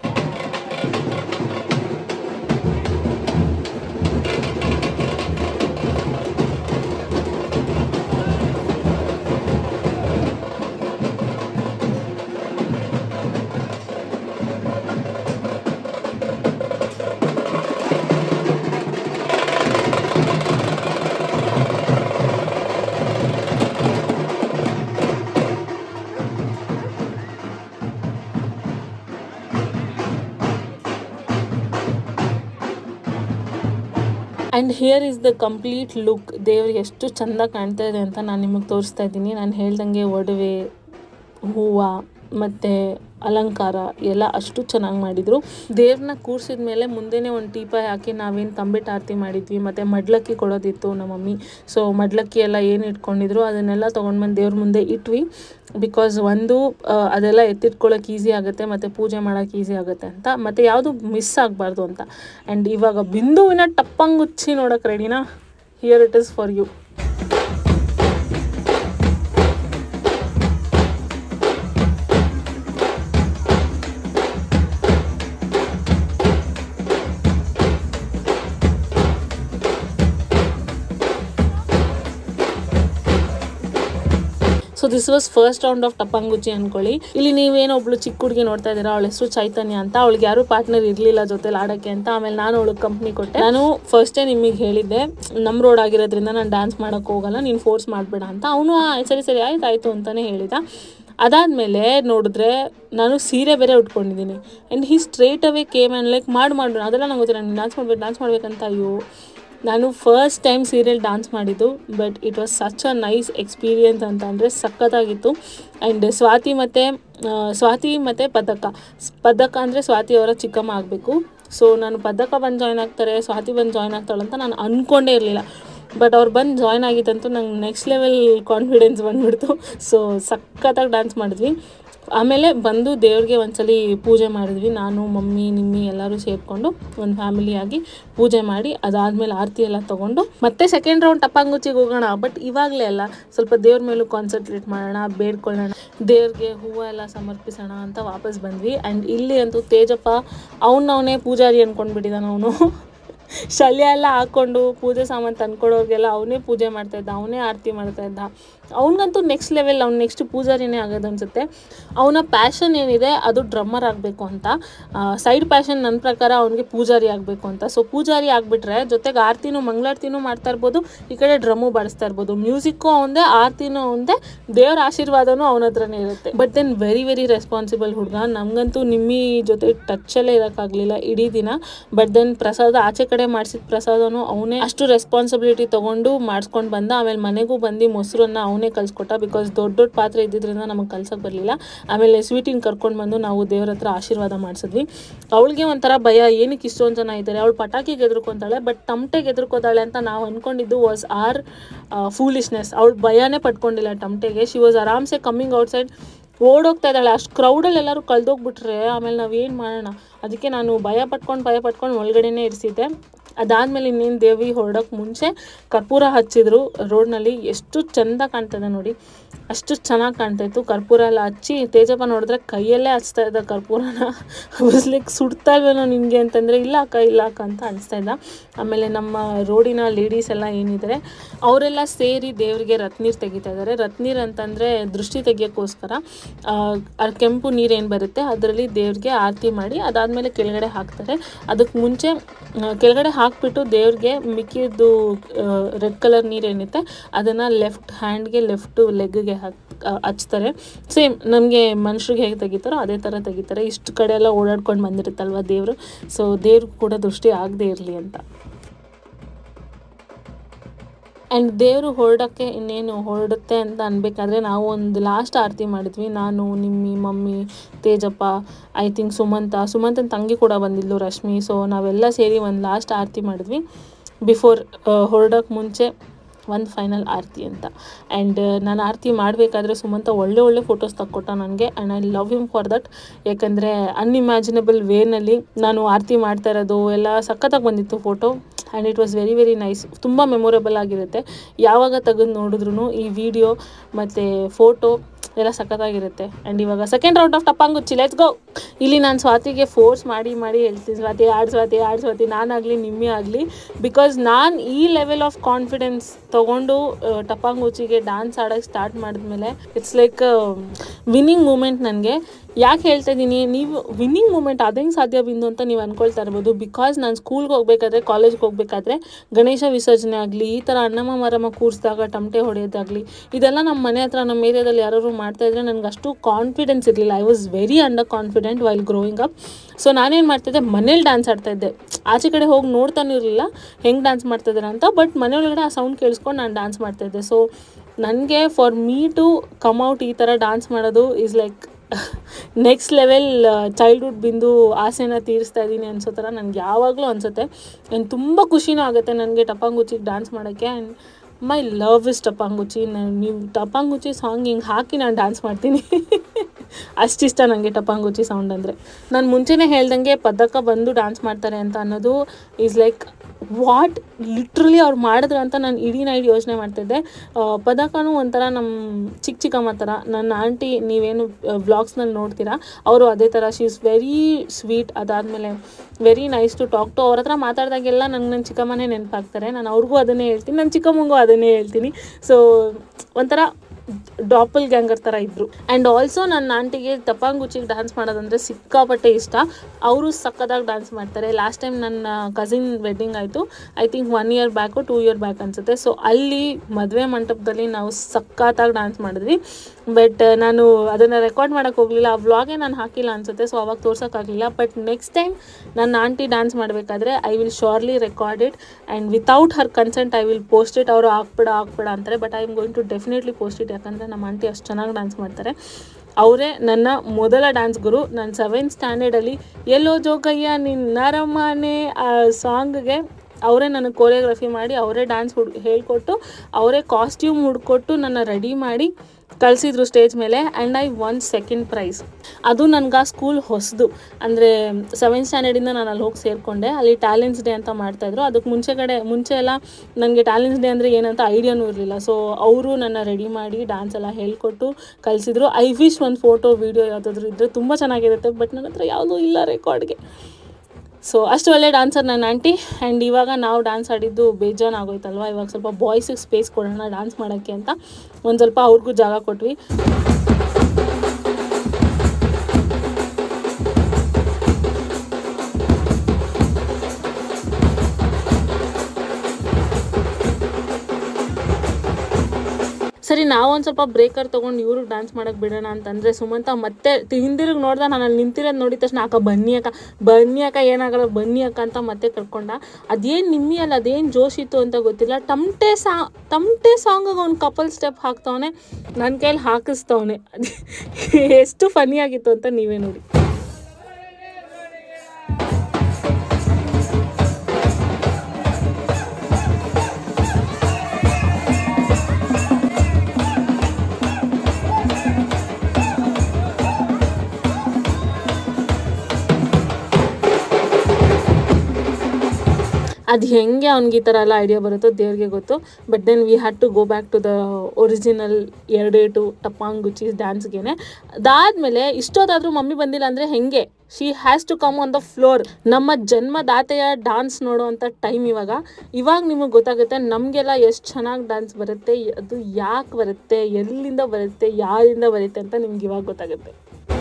and here is the complete look ದೇವ್ರಿಗೆ ಎಷ್ಟು ಚಂದ ಕಾಣ್ತಾ ಇದೆ ಅಂತ ನಾನು ನಿಮಗೆ ತೋರಿಸ್ತಾ ಇದ್ದೀನಿ ನಾನು ಹೇಳ್ದಂಗೆ ಒಡವೆ ಹೂವು ಮತ್ತು ಅಲಂಕಾರ ಎಲ್ಲ ಅಷ್ಟು ಚೆನ್ನಾಗಿ ಮಾಡಿದರು ದೇವ್ರನ್ನ ಕೂರಿಸಿದ ಮೇಲೆ ಮುಂದೆನೇ ಒಂದು ಟೀಪಾಯ್ ಹಾಕಿ ನಾವೇನು ತಂಬಿಟ್ಟು ಆರತಿ ಮಾಡಿದ್ವಿ ಮತ್ತು ಮಡ್ಲಕ್ಕಿ ಕೊಡೋದಿತ್ತು ನಮ್ಮ ಮಮ್ಮಿ ಸೊ ಮಡ್ಲಕ್ಕಿ ಎಲ್ಲ ಏನು ಇಟ್ಕೊಂಡಿದ್ರು ಅದನ್ನೆಲ್ಲ ತೊಗೊಂಡು ಬಂದು ದೇವ್ರ ಮುಂದೆ ಇಟ್ವಿ ಬಿಕಾಸ್ ಒಂದು ಆ, ಅದೆಲ್ಲ ಎತ್ತಿಟ್ಕೊಳ್ಳೋಕೆ ಈಸಿ ಆಗುತ್ತೆ ಮತ್ತು ಪೂಜೆ ಮಾಡೋಕೆ ಈಸಿ ಆಗುತ್ತೆ ಅಂತ ಮತ್ತು ಯಾವುದು ಮಿಸ್ ಆಗಬಾರ್ದು ಅಂತ ಆ್ಯಂಡ್ ಇವಾಗ ಬಿಂದುವಿನ ಟಪ್ಪಂಗುಚ್ಚಿ ನೋಡೋಕೆ ರೆಡಿನಾ here it is for you so this was first round of tappanguchi ಅನ್ಕೊಳ್ಳಿ ಇಲ್ಲಿ ನೀವೇನೋ ಒಬ್ಳು ಚಿಕ್ಕ ಹುಡುಗಿ ನೋಡ್ತಾ ಇದ್ದೀರಾ ಅವಳ ಹೆಸರು ಚೈತನ್ಯ ಅಂತ ಅವಳಿಗೆ ಯಾರು ಪಾರ್ಟ್ನರ್ ಇರಲಿಲ್ಲ ಜೊತೆಲಿ ಆಡೋಕ್ಕೆ ಅಂತ ಆಮೇಲೆ ನಾನು ಅವಳಿಗೆ ಕಂಪ್ನಿ ಕೊಟ್ಟೆ ನಾನು ಫಸ್ಟೇ ನಿಮಗೆ ಹೇಳಿದ್ದೆ ನಮ್ಮ ರೋಡ್ ಆಗಿರೋದ್ರಿಂದ ನಾನು ಡ್ಯಾನ್ಸ್ ಮಾಡೋಕ್ಕೆ ಹೋಗಲ್ಲ ನೀನು ಫೋರ್ಸ್ ಮಾಡಬೇಡ ಅಂತ ಅವನು ಸರಿ ಸರಿ ಆಯ್ತು ಆಯಿತು ಅಂತಲೇ ಹೇಳಿದ ಅದಾದಮೇಲೆ ನೋಡಿದ್ರೆ ನಾನು ಸೀರೆ ಬೇರೆ ಉಟ್ಕೊಂಡಿದ್ದೀನಿ and he straight away came and like ಮಾಡಿ ಮಾಡು ಅದೆಲ್ಲ ನಂಗೆ ಗೊತ್ತಿಲ್ಲ ನೀನು ಡ್ಯಾನ್ಸ್ ಮಾಡ್ಬೇಕು ಡ್ಯಾನ್ಸ್ ಮಾಡ್ಬೇಕಂತ ಅಯ್ಯೋ ನಾನು ಫಸ್ಟ್ ಟೈಮ್ ಸೀರಿಯಲ್ ಡ್ಯಾನ್ಸ್ ಮಾಡಿದ್ದು but it was such a nice experience ಅಂತ ಅಂದರೆ ಸಖತ್ತಾಗಿತ್ತು ಆ್ಯಂಡ್ ಸ್ವಾತಿ ಮತ್ತು ಸ್ವಾತಿ ಮತ್ತು ಪದಕ ಸ್- ಪದಕ ಅಂದರೆ ಸ್ವಾತಿ ಅವರ ಚಿಕ್ಕಮ್ಮ ಆಗಬೇಕು ಸೊ ನಾನು ಪದಕ ಬಂದು ಜಾಯ್ನ್ ಆಗ್ತಾರೆ ಸ್ವಾತಿ ಬಂದು ಜಾಯ್ನ್ ಆಗ್ತಾಳೆ ಅಂತ ನಾನು ಅಂದ್ಕೊಂಡೇ ಇರಲಿಲ್ಲ ಬಟ್ ಅವ್ರು ಬಂದು ಜಾಯ್ನ್ ಆಗಿದ್ದಂತೂ ನಂಗೆ ನೆಕ್ಸ್ಟ್ ಲೆವೆಲ್ ಕಾನ್ಫಿಡೆನ್ಸ್ ಬಂದ್ಬಿಡ್ತು ಸೊ ಸಖತ್ತಾಗಿ ಡ್ಯಾನ್ಸ್ ಮಾಡಿದ್ವಿ ಆಮೇಲೆ ಬಂದು ದೇವ್ರಿಗೆ ಒಂದ್ಸಲಿ ಪೂಜೆ ಮಾಡಿದ್ವಿ ನಾನು ಮಮ್ಮಿ ನಿಮ್ಮಿ ಎಲ್ಲರೂ ಸೇರಿಕೊಂಡು ಒಂದು ಫ್ಯಾಮಿಲಿಯಾಗಿ ಪೂಜೆ ಮಾಡಿ ಅದಾದಮೇಲೆ ಆರತಿ ಎಲ್ಲ ತೊಗೊಂಡು ಮತ್ತೆ ಸೆಕೆಂಡ್ ರೌಂಡ್ ಟಪ್ಪಂಗುಚ್ಚಿಗೆ ಹೋಗೋಣ ಬಟ್ ಇವಾಗಲೇ ಅಲ್ಲ ಸ್ವಲ್ಪ ದೇವ್ರ ಮೇಲೂ ಕಾನ್ಸಂಟ್ರೇಟ್ ಮಾಡೋಣ ಬೇಡ್ಕೊಳ್ಳೋಣ ದೇವ್ರಿಗೆ ಹೂವು ಎಲ್ಲ ಸಮರ್ಪಿಸೋಣ ಅಂತ ವಾಪಸ್ ಬಂದ್ವಿ ಆ್ಯಂಡ್ ಇಲ್ಲಿ ಅಂತೂ ತೇಜಪ್ಪ ಅವನವನೇ ಪೂಜಾರಿ ಅಂದ್ಕೊಂಡ್ಬಿಟ್ಟಿದ್ದಾನೆ ಅವನು ಶಲ್ಯ ಎಲ್ಲ ಹಾಕ್ಕೊಂಡು ಪೂಜೆ ಸಾಮಾನು ತಂದ್ಕೊಡೋರಿಗೆಲ್ಲ ಅವನೇ ಪೂಜೆ ಮಾಡ್ತಾ ಇದ್ದ ಅವನೇ ಆರತಿ ಮಾಡ್ತಾ ಇದ್ದ ಅವನಿಗಂತೂ ನೆಕ್ಸ್ಟ್ ಲೆವೆಲ್ ಅವ್ನು ನೆಕ್ಸ್ಟ್ ಪೂಜಾರಿನೇ ಆಗೋದು ಅನ್ಸುತ್ತೆ ಅವನ ಪ್ಯಾಷನ್ ಏನಿದೆ ಅದು ಡ್ರಮ್ಮರ್ ಆಗಬೇಕು ಅಂತ ಸೈಡ್ ಪ್ಯಾಷನ್ ನನ್ನ ಪ್ರಕಾರ ಅವನಿಗೆ ಪೂಜಾರಿ ಆಗಬೇಕು ಅಂತ ಸೊ ಪೂಜಾರಿ ಆಗಿಬಿಟ್ರೆ ಜೊತೆಗೆ ಆರತಿನೂ ಮಂಗಳಾರತಿನೂ ಮಾಡ್ತಾ ಇರ್ಬೋದು ಈ ಕಡೆ ಡ್ರಮ್ಮು ಬಾಡಿಸ್ತಾ ಇರ್ಬೋದು ಮ್ಯೂಸಿಕ್ಕು ಅವಂದೇ ಆರತಿನೂ ಅವಂದೇ ದೇವರ ಆಶೀರ್ವಾದನೂ ಅವನ ಹತ್ರನೇ ಇರುತ್ತೆ but then very very responsible ಹುಡುಗ ನಮಗಂತೂ ನಿಮ್ಮಿ ಜೊತೆ ಟಚ್ಚಲ್ಲೇ ಇರೋಕ್ಕಾಗಲಿಲ್ಲ ಇಡೀ ದಿನ ಬಟ್ ದೆನ್ ಪ್ರಸಾದ ಆಚೆ ಕಡೆ ಮಾಡಿಸಿದ ಪ್ರಸಾದನೂ ಅವನೇ ಅಷ್ಟು ರೆಸ್ಪಾನ್ಸಿಬಿಲಿಟಿ ತೊಗೊಂಡು ಮಾಡಿಸ್ಕೊಂಡು ಬಂದ ಆಮೇಲೆ ಮನೆಗೂ ಬಂದು ಮೊಸರನ್ನ ಅವನೇ ಅವನೇ ಕಲಿಸ್ಕೊಟ್ಟ ಬಿಕಾಸ್ ದೊಡ್ಡ ದೊಡ್ಡ ಪಾತ್ರೆ ಇದ್ದಿದ್ದರಿಂದ ನಮಗೆ ಕಲ್ಸಕ್ಕೆ ಬರಲಿಲ್ಲ ಆಮೇಲೆ ಸ್ವೀಟಿನ ಕರ್ಕೊಂಡು ಬಂದು ನಾವು ದೇವ್ರ ಹತ್ರ ಆಶೀರ್ವಾದ ಮಾಡಿಸಿದ್ವಿ ಅವಳಿಗೆ ಒಂಥರ ಭಯ ಏನಕ್ಕೆ ಇಷ್ಟೊಂದು ಜನ ಇದ್ದಾರೆ ಅವಳು ಪಟಾಕಿಗೆ ಎದುರ್ಕೊಂತಾಳೆ ಬಟ್ ತಮಟೆಗೆ ಎದುರ್ಕೋತಾಳೆ ಅಂತ ನಾವು ಅಂದ್ಕೊಂಡಿದ್ದು ವಾಸ್ ಆರ್ ಫೂಲಿಶ್ನೆಸ್ ಅವಳು ಭಯನೇ ಪಟ್ಕೊಂಡಿಲ್ಲ ಟಮಟೆಗೆ ಶಿ ವಾಸ್ ಆರಾಮ್ಸೆ ಕಮ್ಮಿಂಗ್ ಔಟ್ಸೈಡ್ ಓಡೋಗ್ತಾ ಇದ್ದಾಳೆ ಅಷ್ಟು ಕ್ರೌಡಲ್ಲಿ ಎಲ್ಲರೂ ಕಳ್ದೋಗ್ಬಿಟ್ರೆ ಆಮೇಲೆ ನಾವು ಏನು ಮಾಡೋಣ ಅದಕ್ಕೆ ನಾನು ಭಯ ಪಟ್ಕೊಂಡು ಭಯ ಪಟ್ಕೊಂಡು ಒಳಗಡೆನೇ ಇರಿಸಿದ್ದೆ ಅದಾದಮೇಲೆ ಇನ್ನೇನು ದೇವಿ ಹೊರಡೋಕ್ಕೆ ಮುಂಚೆ ಕರ್ಪೂರ ಹಚ್ಚಿದ್ರು ರೋಡ್ನಲ್ಲಿ ಎಷ್ಟು ಚೆಂದ ಕಾಣ್ತದೆ ನೋಡಿ ಅಷ್ಟು ಚೆನ್ನಾಗಿ ಕಾಣ್ತಾಯಿತ್ತು ಕರ್ಪೂರ ಎಲ್ಲ ಹಚ್ಚಿ ತೇಜಪ್ಪ ನೋಡಿದ್ರೆ ಕೈಯಲ್ಲೇ ಹಚ್ತಾ ಇದ್ದ ಕರ್ಪೂರನ ಬಿಸ್ಲಿಕ್ಕೆ ಸುಡ್ತಾ ಇಲ್ವೇನೋ ನಿನಗೆ ಅಂತಂದರೆ ಇಲ್ಲ ಅಕ್ಕ ಇಲ್ಲ ಅಕ್ಕ ಅಂತ ಅನಿಸ್ತಾ ಇದ್ದ ಆಮೇಲೆ ನಮ್ಮ ರೋಡಿನ ಲೇಡೀಸ್ ಎಲ್ಲ ಏನಿದ್ದಾರೆ ಅವರೆಲ್ಲ ಸೇರಿ ದೇವರಿಗೆ ರತ್ನೀರು ತೆಗಿತಾ ಇದ್ದಾರೆ ರತ್ನೀರು ಅಂತಂದರೆ ದೃಷ್ಟಿ ತೆಗಿಯೋಕ್ಕೋಸ್ಕರ ಆ, ಆ ಕೆಂಪು ನೀರು ಏನು ಬರುತ್ತೆ ಅದರಲ್ಲಿ ದೇವ್ರಿಗೆ ಆರತಿ ಮಾಡಿ ಅದಾದಮೇಲೆ ಕೆಳಗಡೆ ಹಾಕ್ತಾರೆ ಅದಕ್ಕೆ ಮುಂಚೆ ಆ, ಕೆಳಗಡೆ ಹಾಕ್ಬಿಟ್ಟು ದೇವ್ರಿಗೆ ಮಿಕ್ಕಿದ್ದು ರೆಡ್ ಕಲರ್ ನೀರು ಏನಿರುತ್ತೆ ಅದನ್ನು ಲೆಫ್ಟ್ ಹ್ಯಾಂಡ್ಗೆ ಲೆಫ್ಟು ಲೆಗ್ಗೆ ಹಾಕಿ ಹಚ್ತಾರೆ ಸೇಮ್ ನಮಗೆ ಮನುಷ್ಯರಿಗೆ ಹೇಗೆ ತೆಗಿತಾರೋ ಅದೇ ಥರ ತೆಗಿತಾರೆ ಇಷ್ಟು ಕಡೆ ಎಲ್ಲ ಓಡಾಡ್ಕೊಂಡು ಬಂದಿರುತ್ತಲ್ವ ದೇವರು ಸೊ ದೇವ್ರಿಗೆ ಕೂಡ ದೃಷ್ಟಿ ಆಗದೆ ಇರಲಿ ಅಂತ ಆ್ಯಂಡ್ ದೇವರು ಹೊರಡೋಕ್ಕೆ ಇನ್ನೇನು ಹೊರಡುತ್ತೆ ಅಂತ ಅನ್ಬೇಕಾದ್ರೆ ನಾವು ಒಂದು ಲಾಸ್ಟ್ ಆರತಿ ಮಾಡಿದ್ವಿ ನಾನು Nimmi mummy Tejappa I think Sumantha ಸುಮಂತನ ತಂಗಿ ಕೂಡ ಬಂದಿದ್ಲು ರಶ್ಮಿ ಸೊ ನಾವೆಲ್ಲ ಸೇರಿ ಒಂದು ಲಾಸ್ಟ್ ಆರತಿ ಮಾಡಿದ್ವಿ ಬಿಫೋರ್ ಹೊರಡೋಕ್ಕೆ ಮುಂಚೆ ಒಂದು ಫೈನಲ್ ಆರತಿ ಅಂತ ಆ್ಯಂಡ್ ನಾನು ಆರತಿ ಮಾಡಬೇಕಾದ್ರೆ ಸುಮಂತ ಒಳ್ಳೆ ಒಳ್ಳೆ ಫೋಟೋಸ್ ತಕ್ಕೊಟ್ಟ ನನಗೆ and I love him for that ಯಾಕಂದರೆ ಅನ್ಇಮ್ಯಾಜಿನಬಲ್ ವೇನಲ್ಲಿ ನಾನು ಆರತಿ ಮಾಡ್ತಾ ಇರೋದು ಎಲ್ಲ ಸಖತ್ತಾಗಿ ಬಂದಿತ್ತು photo and it was very very nice ತುಂಬ ಮೆಮೊರೇಬಲ್ ಆಗಿರುತ್ತೆ ಯಾವಾಗ ತೆಗೆದು ನೋಡಿದ್ರು ಈ ವಿಡಿಯೋ ಮತ್ತು ಫೋಟೋ ಎಲ್ಲ ಸಖತ್ತಾಗಿರುತ್ತೆ ಆ್ಯಂಡ್ ಇವಾಗ second round of tappanguchi let's go ಇಲ್ಲಿ ನಾನು ಸ್ವಾತಿಗೆ ಫೋರ್ಸ್ ಮಾಡಿ ಮಾಡಿ ಹೇಳ್ತೀನಿ ಸ್ವಾತಿ ಆಡ್ ಸ್ವಾತಿ ಆಡ್ ಸ್ವಾತಿ ನಾನಾಗಲಿ ನಿಮ್ಮಿ ಆಗಲಿ ಬಿಕಾಸ್ ನಾನು ಈ ಲೆವೆಲ್ ಆಫ್ ಕಾನ್ಫಿಡೆನ್ಸ್ ತೊಗೊಂಡು ಟಪ್ಪಂಗುಚ್ಚಿಗೆ ಡ್ಯಾನ್ಸ್ ಆಡೋಕ್ಕೆ ಸ್ಟಾರ್ಟ್ ಮಾಡಿದ್ಮೇಲೆ ಇಟ್ಸ್ ಲೈಕ್ ವಿನ್ನಿಂಗ್ ಮೂಮೆಂಟ್ ನನಗೆ ಯಾಕೆ ಹೇಳ್ತಾ ಇದ್ದೀನಿ ನೀವು ವಿನ್ನಿಂಗ್ ಮೂಮೆಂಟ್ ಅದಂಗೆ ಸಾಧ್ಯ ಬಿಂದು ಅಂತ ನೀವು ಅಂದ್ಕೊಳ್ತಾ ಇರ್ಬೋದು ಬಿಕಾಸ್ ನಾನು ಸ್ಕೂಲ್ಗೆ ಹೋಗ್ಬೇಕಾದ್ರೆ ಕಾಲೇಜ್ಗೆ ಹೋಗ್ಬೇಕಾದ್ರೆ ಗಣೇಶ ವಿಸರ್ಜನೆ ಆಗಲಿ ಈ ಥರ ಅಣ್ಣಮ್ಮ ಮರಮ್ಮ ಕೂರಿಸಿದಾಗ ಟಮಟೆ ಹೊಡೆಯೋದಾಗಲಿ ಇದೆಲ್ಲ ನಮ್ಮ ಮನೆ ಹತ್ರ ನಮ್ಮ ಏರಿಯಾದಲ್ಲಿ ಯಾರು ಮಾಡ್ತಾಯಿದ್ರೆ ನನಗೆ ಅಷ್ಟು ಕಾನ್ಫಿಡೆನ್ಸ್ ಇರಲಿಲ್ಲ I was very under confident while growing up so ನಾನೇನು ಮಾಡ್ತಿದ್ದೆ ಮನೇಲಿ ಡ್ಯಾನ್ಸ್ ಆಡ್ತಾಯಿದ್ದೆ ಆಚೆ ಕಡೆ ಹೋಗಿ ನೋಡ್ತಾನೂ ಇರಲಿಲ್ಲ ಹೆಂಗೆ ಡ್ಯಾನ್ಸ್ ಮಾಡ್ತಿದ್ದಾರೆ ಅಂತ ಬಟ್ ಮನೆಯೊಳಗಡೆ ಆ ಸೌಂಡ್ ಕೇಳಿಸ್ಕೊಂಡು ನಾನು ಡ್ಯಾನ್ಸ್ ಮಾಡ್ತಾಯಿದ್ದೆ ಸೊ ನನಗೆ for me to come out ಈ ಥರ ಡ್ಯಾನ್ಸ್ ಮಾಡೋದು is like next level childhood Bindu ಆಸೆನ ತೀರಿಸ್ತಾ ಇದ್ದೀನಿ ಅನ್ಸೋ ಥರ ನನಗೆ ಯಾವಾಗಲೂ ಅನಿಸುತ್ತೆ ಆ್ಯಂಡ್ ತುಂಬ ಖುಷಿನೂ ಆಗುತ್ತೆ ನನಗೆ ಟಪಾಂಗುಚಿಗೆ ಡ್ಯಾನ್ಸ್ ಮಾಡೋಕ್ಕೆ and my love is tappanguchi ನಾನು ನೀವು ಟಪಾಂಗುಚಿ ಸಾಂಗ್ ಹಿಂಗೆ ಹಾಕಿ ನಾನು ಡ್ಯಾನ್ಸ್ ಮಾಡ್ತೀನಿ ಅಷ್ಟಿಷ್ಟ ನನಗೆ ಟಪಾಂಗುಚಿ ಸೌಂಡ್ ಅಂದರೆ ನಾನು ಮುಂಚೆನೇ ಹೇಳ್ದಂಗೆ ಪದಕ ಬಂದು ಡ್ಯಾನ್ಸ್ ಮಾಡ್ತಾರೆ ಅಂತ ಅನ್ನೋದು ಈಸ್ ಲೈಕ್ ವಾಟ್ ಲಿಟ್ರಲಿ ಅವ್ರು ಮಾಡಿದ್ರು ಅಂತ ನಾನು ಇಡೀ ನೈಟ್ ಯೋಚನೆ ಮಾಡ್ತಿದ್ದೆ ಆ, ಪದಕನೂ ಒಂಥರ ನಮ್ಮ ಚಿಕ್ಕ ಚಿಕ್ಕಮ್ಮ ಥರ ನನ್ನ ಆಂಟಿ ನೀವೇನು ವ್ಲಾಗ್ಸ್ನಲ್ಲಿ ನೋಡ್ತೀರಾ ಅವರು ಅದೇ ಥರ ಶಿ ಇಸ್ ವೆರಿ ಸ್ವೀಟ್ ಅದಾದಮೇಲೆ very nice to talk to ಅವ್ರ ಹತ್ರ ಮಾತಾಡಿದಾಗೆಲ್ಲ ನಂಗೆ ನನ್ನ ಚಿಕ್ಕಮ್ಮನೇ ನೆನಪಾಗ್ತಾರೆ ನಾನು ಅವ್ರಿಗೂ ಅದನ್ನೇ ಹೇಳ್ತೀನಿ ನನ್ನ ಚಿಕ್ಕಮ್ಮಂಗೂ ಅದನ್ನೇ ಹೇಳ್ತೀನಿ ಸೊ ಒಂಥರ ಡಾಪಲ್ ಗ್ಯಾಂಗರ್ ಥರ ಇದ್ದರು ಆ್ಯಂಡ್ ಆಲ್ಸೋ ನನ್ನ ಆಂಟಿಗೆ ಟಪಾಂಗುಚಿಗೆ ಡ್ಯಾನ್ಸ್ ಮಾಡೋದಂದರೆ ಸಿಕ್ಕಾಪಟ್ಟೆ ಇಷ್ಟ ಅವರು ಸಕ್ಕದಾಗಿ ಡ್ಯಾನ್ಸ್ ಮಾಡ್ತಾರೆ ಲಾಸ್ಟ್ ಟೈಮ್ ನನ್ನ ಕಸಿನ್ ವೆಡ್ಡಿಂಗ್ ಆಯಿತು I think one year back two year back ಅನಿಸುತ್ತೆ ಸೊ ಅಲ್ಲಿ ಮದುವೆ ಮಂಟಪದಲ್ಲಿ ನಾವು ಸಖತ್ತಾಗಿ ಡ್ಯಾನ್ಸ್ ಮಾಡಿದ್ವಿ ಬಟ್ ನಾನು ಅದನ್ನು ರೆಕಾರ್ಡ್ ಮಾಡೋಕ್ಕೆ ಹೋಗಲಿಲ್ಲ ಆ ವ್ಲಾಗೇ ನಾನು ಹಾಕಿಲ್ಲ ಅನಿಸುತ್ತೆ ಸೊ ಅವಾಗ ತೋರ್ಸೋಕ್ಕಾಗಲಿಲ್ಲ ಬಟ್ ನೆಕ್ಸ್ಟ್ ಟೈಮ್ ನನ್ನ ಆಂಟಿ ಡ್ಯಾನ್ಸ್ ಮಾಡಬೇಕಾದ್ರೆ I will surely record it and without her consent I will post it ಅವರು ಹಾಕ್ಬೇಡ ಹಾಕ್ಬೇಡ ಅಂತಾರೆ but I am going to definitely post it ಯಾಕಂದರೆ ನಮ್ಮ ಆಂಟಿ ಅಷ್ಟು ಚೆನ್ನಾಗಿ ಡ್ಯಾನ್ಸ್ ಮಾಡ್ತಾರೆ ಅವರೇ ನನ್ನ ಮೊದಲ ಡ್ಯಾನ್ಸ್ ಗುರು ನಾನು ಸೆವೆಂತ್ ಸ್ಟ್ಯಾಂಡರ್ಡಲ್ಲಿ ಎಲ್ಲೋ ಜೋಗಯ್ಯ ನಿನ್ನರಮನೆ ಆ ಸಾಂಗ್ಗೆ ಅವರೇ ನನಗೆ ಕೋರಿಯೋಗ್ರಫಿ ಮಾಡಿ ಅವರೇ ಡ್ಯಾನ್ಸ್ ಹುಡ್ ಹೇಳ್ಕೊಟ್ಟು ಅವರೇ ಕಾಸ್ಟ್ಯೂಮ್ ಹುಡ್ಕೊಟ್ಟು ನನ್ನ ರೆಡಿ ಮಾಡಿ ಕಳಿಸಿದ್ರು ಸ್ಟೇಜ್ ಮೇಲೆ and I won second prize ಅದು ನನಗೆ ಆ ಸ್ಕೂಲ್ ಹೊಸದು ಅಂದರೆ ಸೆವೆಂತ್ ಸ್ಟ್ಯಾಂಡರ್ಡಿಂದ ನಾನು ಅಲ್ಲಿ ಹೋಗಿ ಸೇರಿಕೊಂಡೆ ಅಲ್ಲಿ ಟ್ಯಾಲೆಂಟ್ಸ್ ಡೇ ಅಂತ ಮಾಡ್ತಾಯಿದ್ರು ಅದಕ್ಕೆ ಮುಂಚೆ ಕಡೆ ಮುಂಚೆ ಎಲ್ಲ ನನಗೆ ಟ್ಯಾಲೆಂಟ್ಸ್ ಡೇ ಅಂದರೆ ಏನಂತ ಐಡಿಯಾನೂ ಇರಲಿಲ್ಲ ಸೊ ಅವರು ನನ್ನ ರೆಡಿ ಮಾಡಿ ಡ್ಯಾನ್ಸ್ ಎಲ್ಲ ಹೇಳ್ಕೊಟ್ಟು ಕಲಿಸಿದ್ರು ಐ ವಿಶ್ ಒಂದು ಫೋಟೋ ವೀಡಿಯೋ ಯಾವುದಾದ್ರೂ ಇದ್ದರೆ ತುಂಬ ಚೆನ್ನಾಗಿರುತ್ತೆ ಬಟ್ ನನ್ನ ಹತ್ರ ಯಾವುದೂ ಇಲ್ಲ ರೆಕಾರ್ಡ್ಗೆ ಸೊ ಅಷ್ಟು ಒಳ್ಳೆ ಡ್ಯಾನ್ಸರ್ ನನ್ನ ಆಂಟಿ ಆ್ಯಂಡ್ ಇವಾಗ ನಾವು ಡ್ಯಾನ್ಸ್ ಆಡಿದ್ದು ಬೇಜಾನ್ ಆಗೋಯ್ತಲ್ವ ಇವಾಗ ಸ್ವಲ್ಪ ಬಾಯ್ಸಿಗೆ ಸ್ಪೇಸ್ ಕೊಡೋಣ ಡ್ಯಾನ್ಸ್ ಮಾಡೋಕ್ಕೆ ಅಂತ ಒಂದು ಸ್ವಲ್ಪ ಅವ್ರಿಗೂ ಜಾಗ ಕೊಟ್ವಿ ಸರಿ ನಾವೊಂದು ಸ್ವಲ್ಪ ಬ್ರೇಕರ್ ತೊಗೊಂಡು ಇವ್ರಿಗೆ ಡ್ಯಾನ್ಸ್ ಮಾಡೋಕ್ಕೆ ಬಿಡೋಣ ಅಂತಂದರೆ ಸುಮಂತ ಮತ್ತೆ ಹಿಂದಿರುಗಿ ನೋಡ್ದ ನಾನು ಅಲ್ಲಿ ನಿಂತಿರೋದು ನೋಡಿದ ತಕ್ಷಣ ಅಕ್ಕ ಬನ್ನಿ ಅಕ್ಕ ಬನ್ನಿ ಅಕ್ಕ ಏನಾಗಲ್ಲ ಬನ್ನಿ ಅಕ್ಕ ಅಂತ ಮತ್ತೆ ಕರ್ಕೊಂಡ ಅದೇನು ನಿಮ್ಮಿ ಅಲ್ಲ ಅದೇನು ಜೋಶ್ ಇತ್ತು ಅಂತ ಗೊತ್ತಿಲ್ಲ ಟಮ್ಟೆ ಸಾ ಟಮ್ಟೆ ಸಾಂಗಿಗೆ ಅವ್ನು ಕಪಲ್ ಸ್ಟೆಪ್ ಹಾಕ್ತವನೆ ನನ್ನ ಕೈಲಿ ಹಾಕಿಸ್ತವನೆ ಎಷ್ಟು ಫನಿ ಆಗಿತ್ತು ಅಂತ ನೀವೇ ನೋಡಿ ಅದು ಹೆಂಗೆ ಅವ್ನಿಗೆ ಈ ಥರ ಎಲ್ಲ ಐಡಿಯಾ ಬರುತ್ತೋ ದೇವ್ರಿಗೆ ಗೊತ್ತು but then we had to go back to the original ಎರಡೇಟು ಟಪಾಂಗ್ ಗುಚ್ಚಿ ಡ್ಯಾನ್ಸ್ಗೆನೆ ಅದಾದಮೇಲೆ ಇಷ್ಟೊತ್ತಾದರೂ ಮಮ್ಮಿ ಬಂದಿಲ್ಲ ಅಂದರೆ ಹೆಂಗೆ she has to come on the floor ನಮ್ಮ ಜನ್ಮದಾತೆಯ ಡಾನ್ಸ್ ನೋಡೋವಂಥ ಟೈಮ್ ಇವಾಗ ಇವಾಗ ನಿಮಗೆ ಗೊತ್ತಾಗುತ್ತೆ ನಮಗೆಲ್ಲ ಎಷ್ಟು ಚೆನ್ನಾಗಿ ಡ್ಯಾನ್ಸ್ ಬರುತ್ತೆ ಅದು ಯಾಕೆ ಬರುತ್ತೆ ಎಲ್ಲಿಂದ ಬರುತ್ತೆ ಯಾರಿಂದ ಬರುತ್ತೆ ಅಂತ ನಿಮ್ಗೆ ಇವಾಗ ಗೊತ್ತಾಗುತ್ತೆ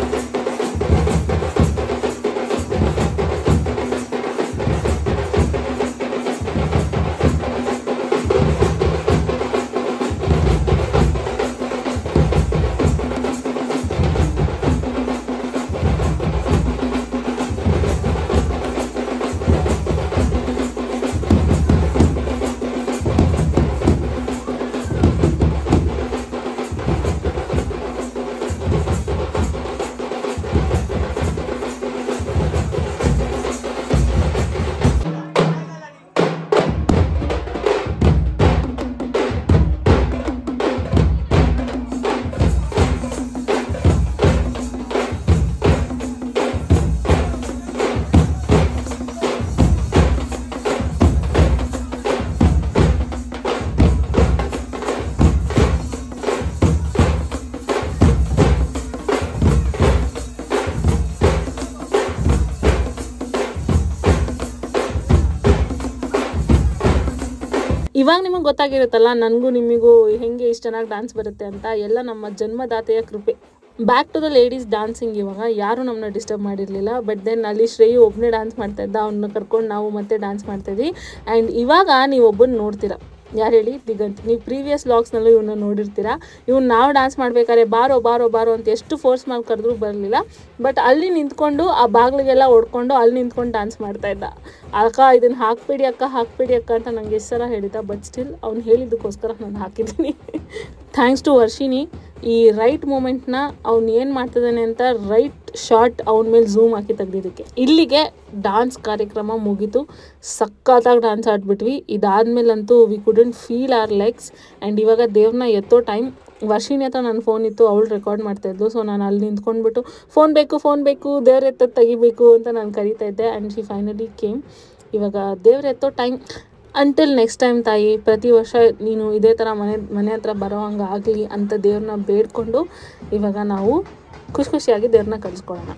ಇವಾಗ ನಿಮಗೆ ಗೊತ್ತಾಗಿರುತ್ತಲ್ಲ ನನಗೂ ನಿಮಗೂ ಹೆಂಗೆ ಇಷ್ಟು ಚೆನ್ನಾಗಿ ಡ್ಯಾನ್ಸ್ ಬರುತ್ತೆ ಅಂತ ಎಲ್ಲ ನಮ್ಮ ಜನ್ಮದಾತೆಯ ಕೃಪೆ back to the ladies dancing ಇವಾಗ ಯಾರು ನಮ್ಮನ್ನ ಡಿಸ್ಟರ್ಬ್ ಮಾಡಿರಲಿಲ್ಲ ಬಟ್ ದೆನ್ ಅಲ್ಲಿ ಶ್ರೇಯು ಒಬ್ಬನೇ ಡ್ಯಾನ್ಸ್ ಮಾಡ್ತಾ ಇದ್ದ ಅವನ್ನ ಕರ್ಕೊಂಡು ನಾವು ಮತ್ತೆ ಡ್ಯಾನ್ಸ್ ಮಾಡ್ತಾಯಿದ್ವಿ ಆ್ಯಂಡ್ ಇವಾಗ ನೀವು ಒಬ್ಬನ ನೋಡ್ತೀರಾ ಯಾರು ಹೇಳಿ ದಿಗಂತ್ ನೀವು ಪ್ರೀವಿಯಸ್ ಲಾಗ್ಸ್ನಲ್ಲೂ ಇವನ್ನ ನೋಡಿರ್ತೀರಾ ಇವ್ನು ನಾವು ಡ್ಯಾನ್ಸ್ ಮಾಡ್ಬೇಕಾದ್ರೆ ಬಾರೋ ಬಾರೋ ಬಾರೋ ಅಂತ ಎಷ್ಟು ಫೋರ್ಸ್ ಮಾಡಿ ಕರೆದ್ರೂ ಬರಲಿಲ್ಲ ಬಟ್ ಅಲ್ಲಿ ನಿಂತ್ಕೊಂಡು ಆ ಬಾಗಿಲಿಗೆಲ್ಲ ಹೊಡ್ಕೊಂಡು ಅಲ್ಲಿ ನಿಂತ್ಕೊಂಡು ಡ್ಯಾನ್ಸ್ ಮಾಡ್ತಾ ಇದ್ದ ಅಕ್ಕ ಇದನ್ನು ಹಾಕ್ಬೇಡಿ ಅಕ್ಕ ಹಾಕ್ಬೇಡಿ ಅಕ್ಕ ಅಂತ ನಂಗೆ ಎಷ್ಟು ಸಲ ಹೇಳಿದ್ದ ಬಟ್ ಸ್ಟಿಲ್ ಅವ್ನು ಹೇಳಿದ್ದಕ್ಕೋಸ್ಕರ ನಾನು ಹಾಕಿದ್ದೀನಿ ಥ್ಯಾಂಕ್ಸ್ ಟು ವರ್ಷಿನಿ ಈ ರೈಟ್ ಮೂಮೆಂಟ್ನ ಅವ್ನು ಏನು ಮಾಡ್ತಿದ್ದಾನೆ ಅಂತ ರೈಟ್ ಶಾರ್ಟ್ ಅವನ ಮೇಲೆ ಝೂಮ್ ಹಾಕಿ ತೆಗ್ದಿದ್ದಕ್ಕೆ ಇಲ್ಲಿಗೆ ಡಾನ್ಸ್ ಕಾರ್ಯಕ್ರಮ ಮುಗೀತು ಸಖತ್ತಾಗಿ ಡ್ಯಾನ್ಸ್ ಆಡ್ಬಿಟ್ವಿ ಇದಾದ್ಮೇಲಂತೂ we couldn't feel our legs and ಇವಾಗ ದೇವ್ರನ್ನ ಎತ್ತೋ ಟೈಮ್ ವರ್ಷಿನಿ ಹತ್ರ ನನ್ನ ಫೋನ್ ಇತ್ತು ಅವಳು ರೆಕಾರ್ಡ್ ಮಾಡ್ತಾಯಿದ್ಲು ಸೊ ನಾನು ಅಲ್ಲಿ ನಿಂತ್ಕೊಂಡ್ಬಿಟ್ಟು ಫೋನ್ ಬೇಕು ಫೋನ್ ಬೇಕು ದೇವ್ರ ಎತ್ತೋದು ತೆಗಿಬೇಕು ಅಂತ ನಾನು ಕರಿತಾ ಇದ್ದೆ ಆ್ಯಂಡ್ ಶಿ ಫೈನಲಿ ಕೇಮ್ ಇವಾಗ ದೇವ್ರ ಎತ್ತೋ ಟೈಮ್ ಅಂಟಿಲ್ ನೆಕ್ಸ್ಟ್ ಟೈಮ್ ತಾಯಿ ಪ್ರತಿ ವರ್ಷ ನೀನು ಇದೇ ಥರ ಮನೆ ಮನೆ ಹತ್ರ ಬರೋ ಹಂಗೆ ಆಗಲಿ ಅಂತ ದೇವ್ರನ್ನ ಬೇಡ್ಕೊಂಡು ಇವಾಗ ನಾವು ಖುಷಿ ಖುಷಿಯಾಗಿ ದೇವ್ರನ್ನ ಕಳಿಸ್ಕೊಳ್ಳೋಣ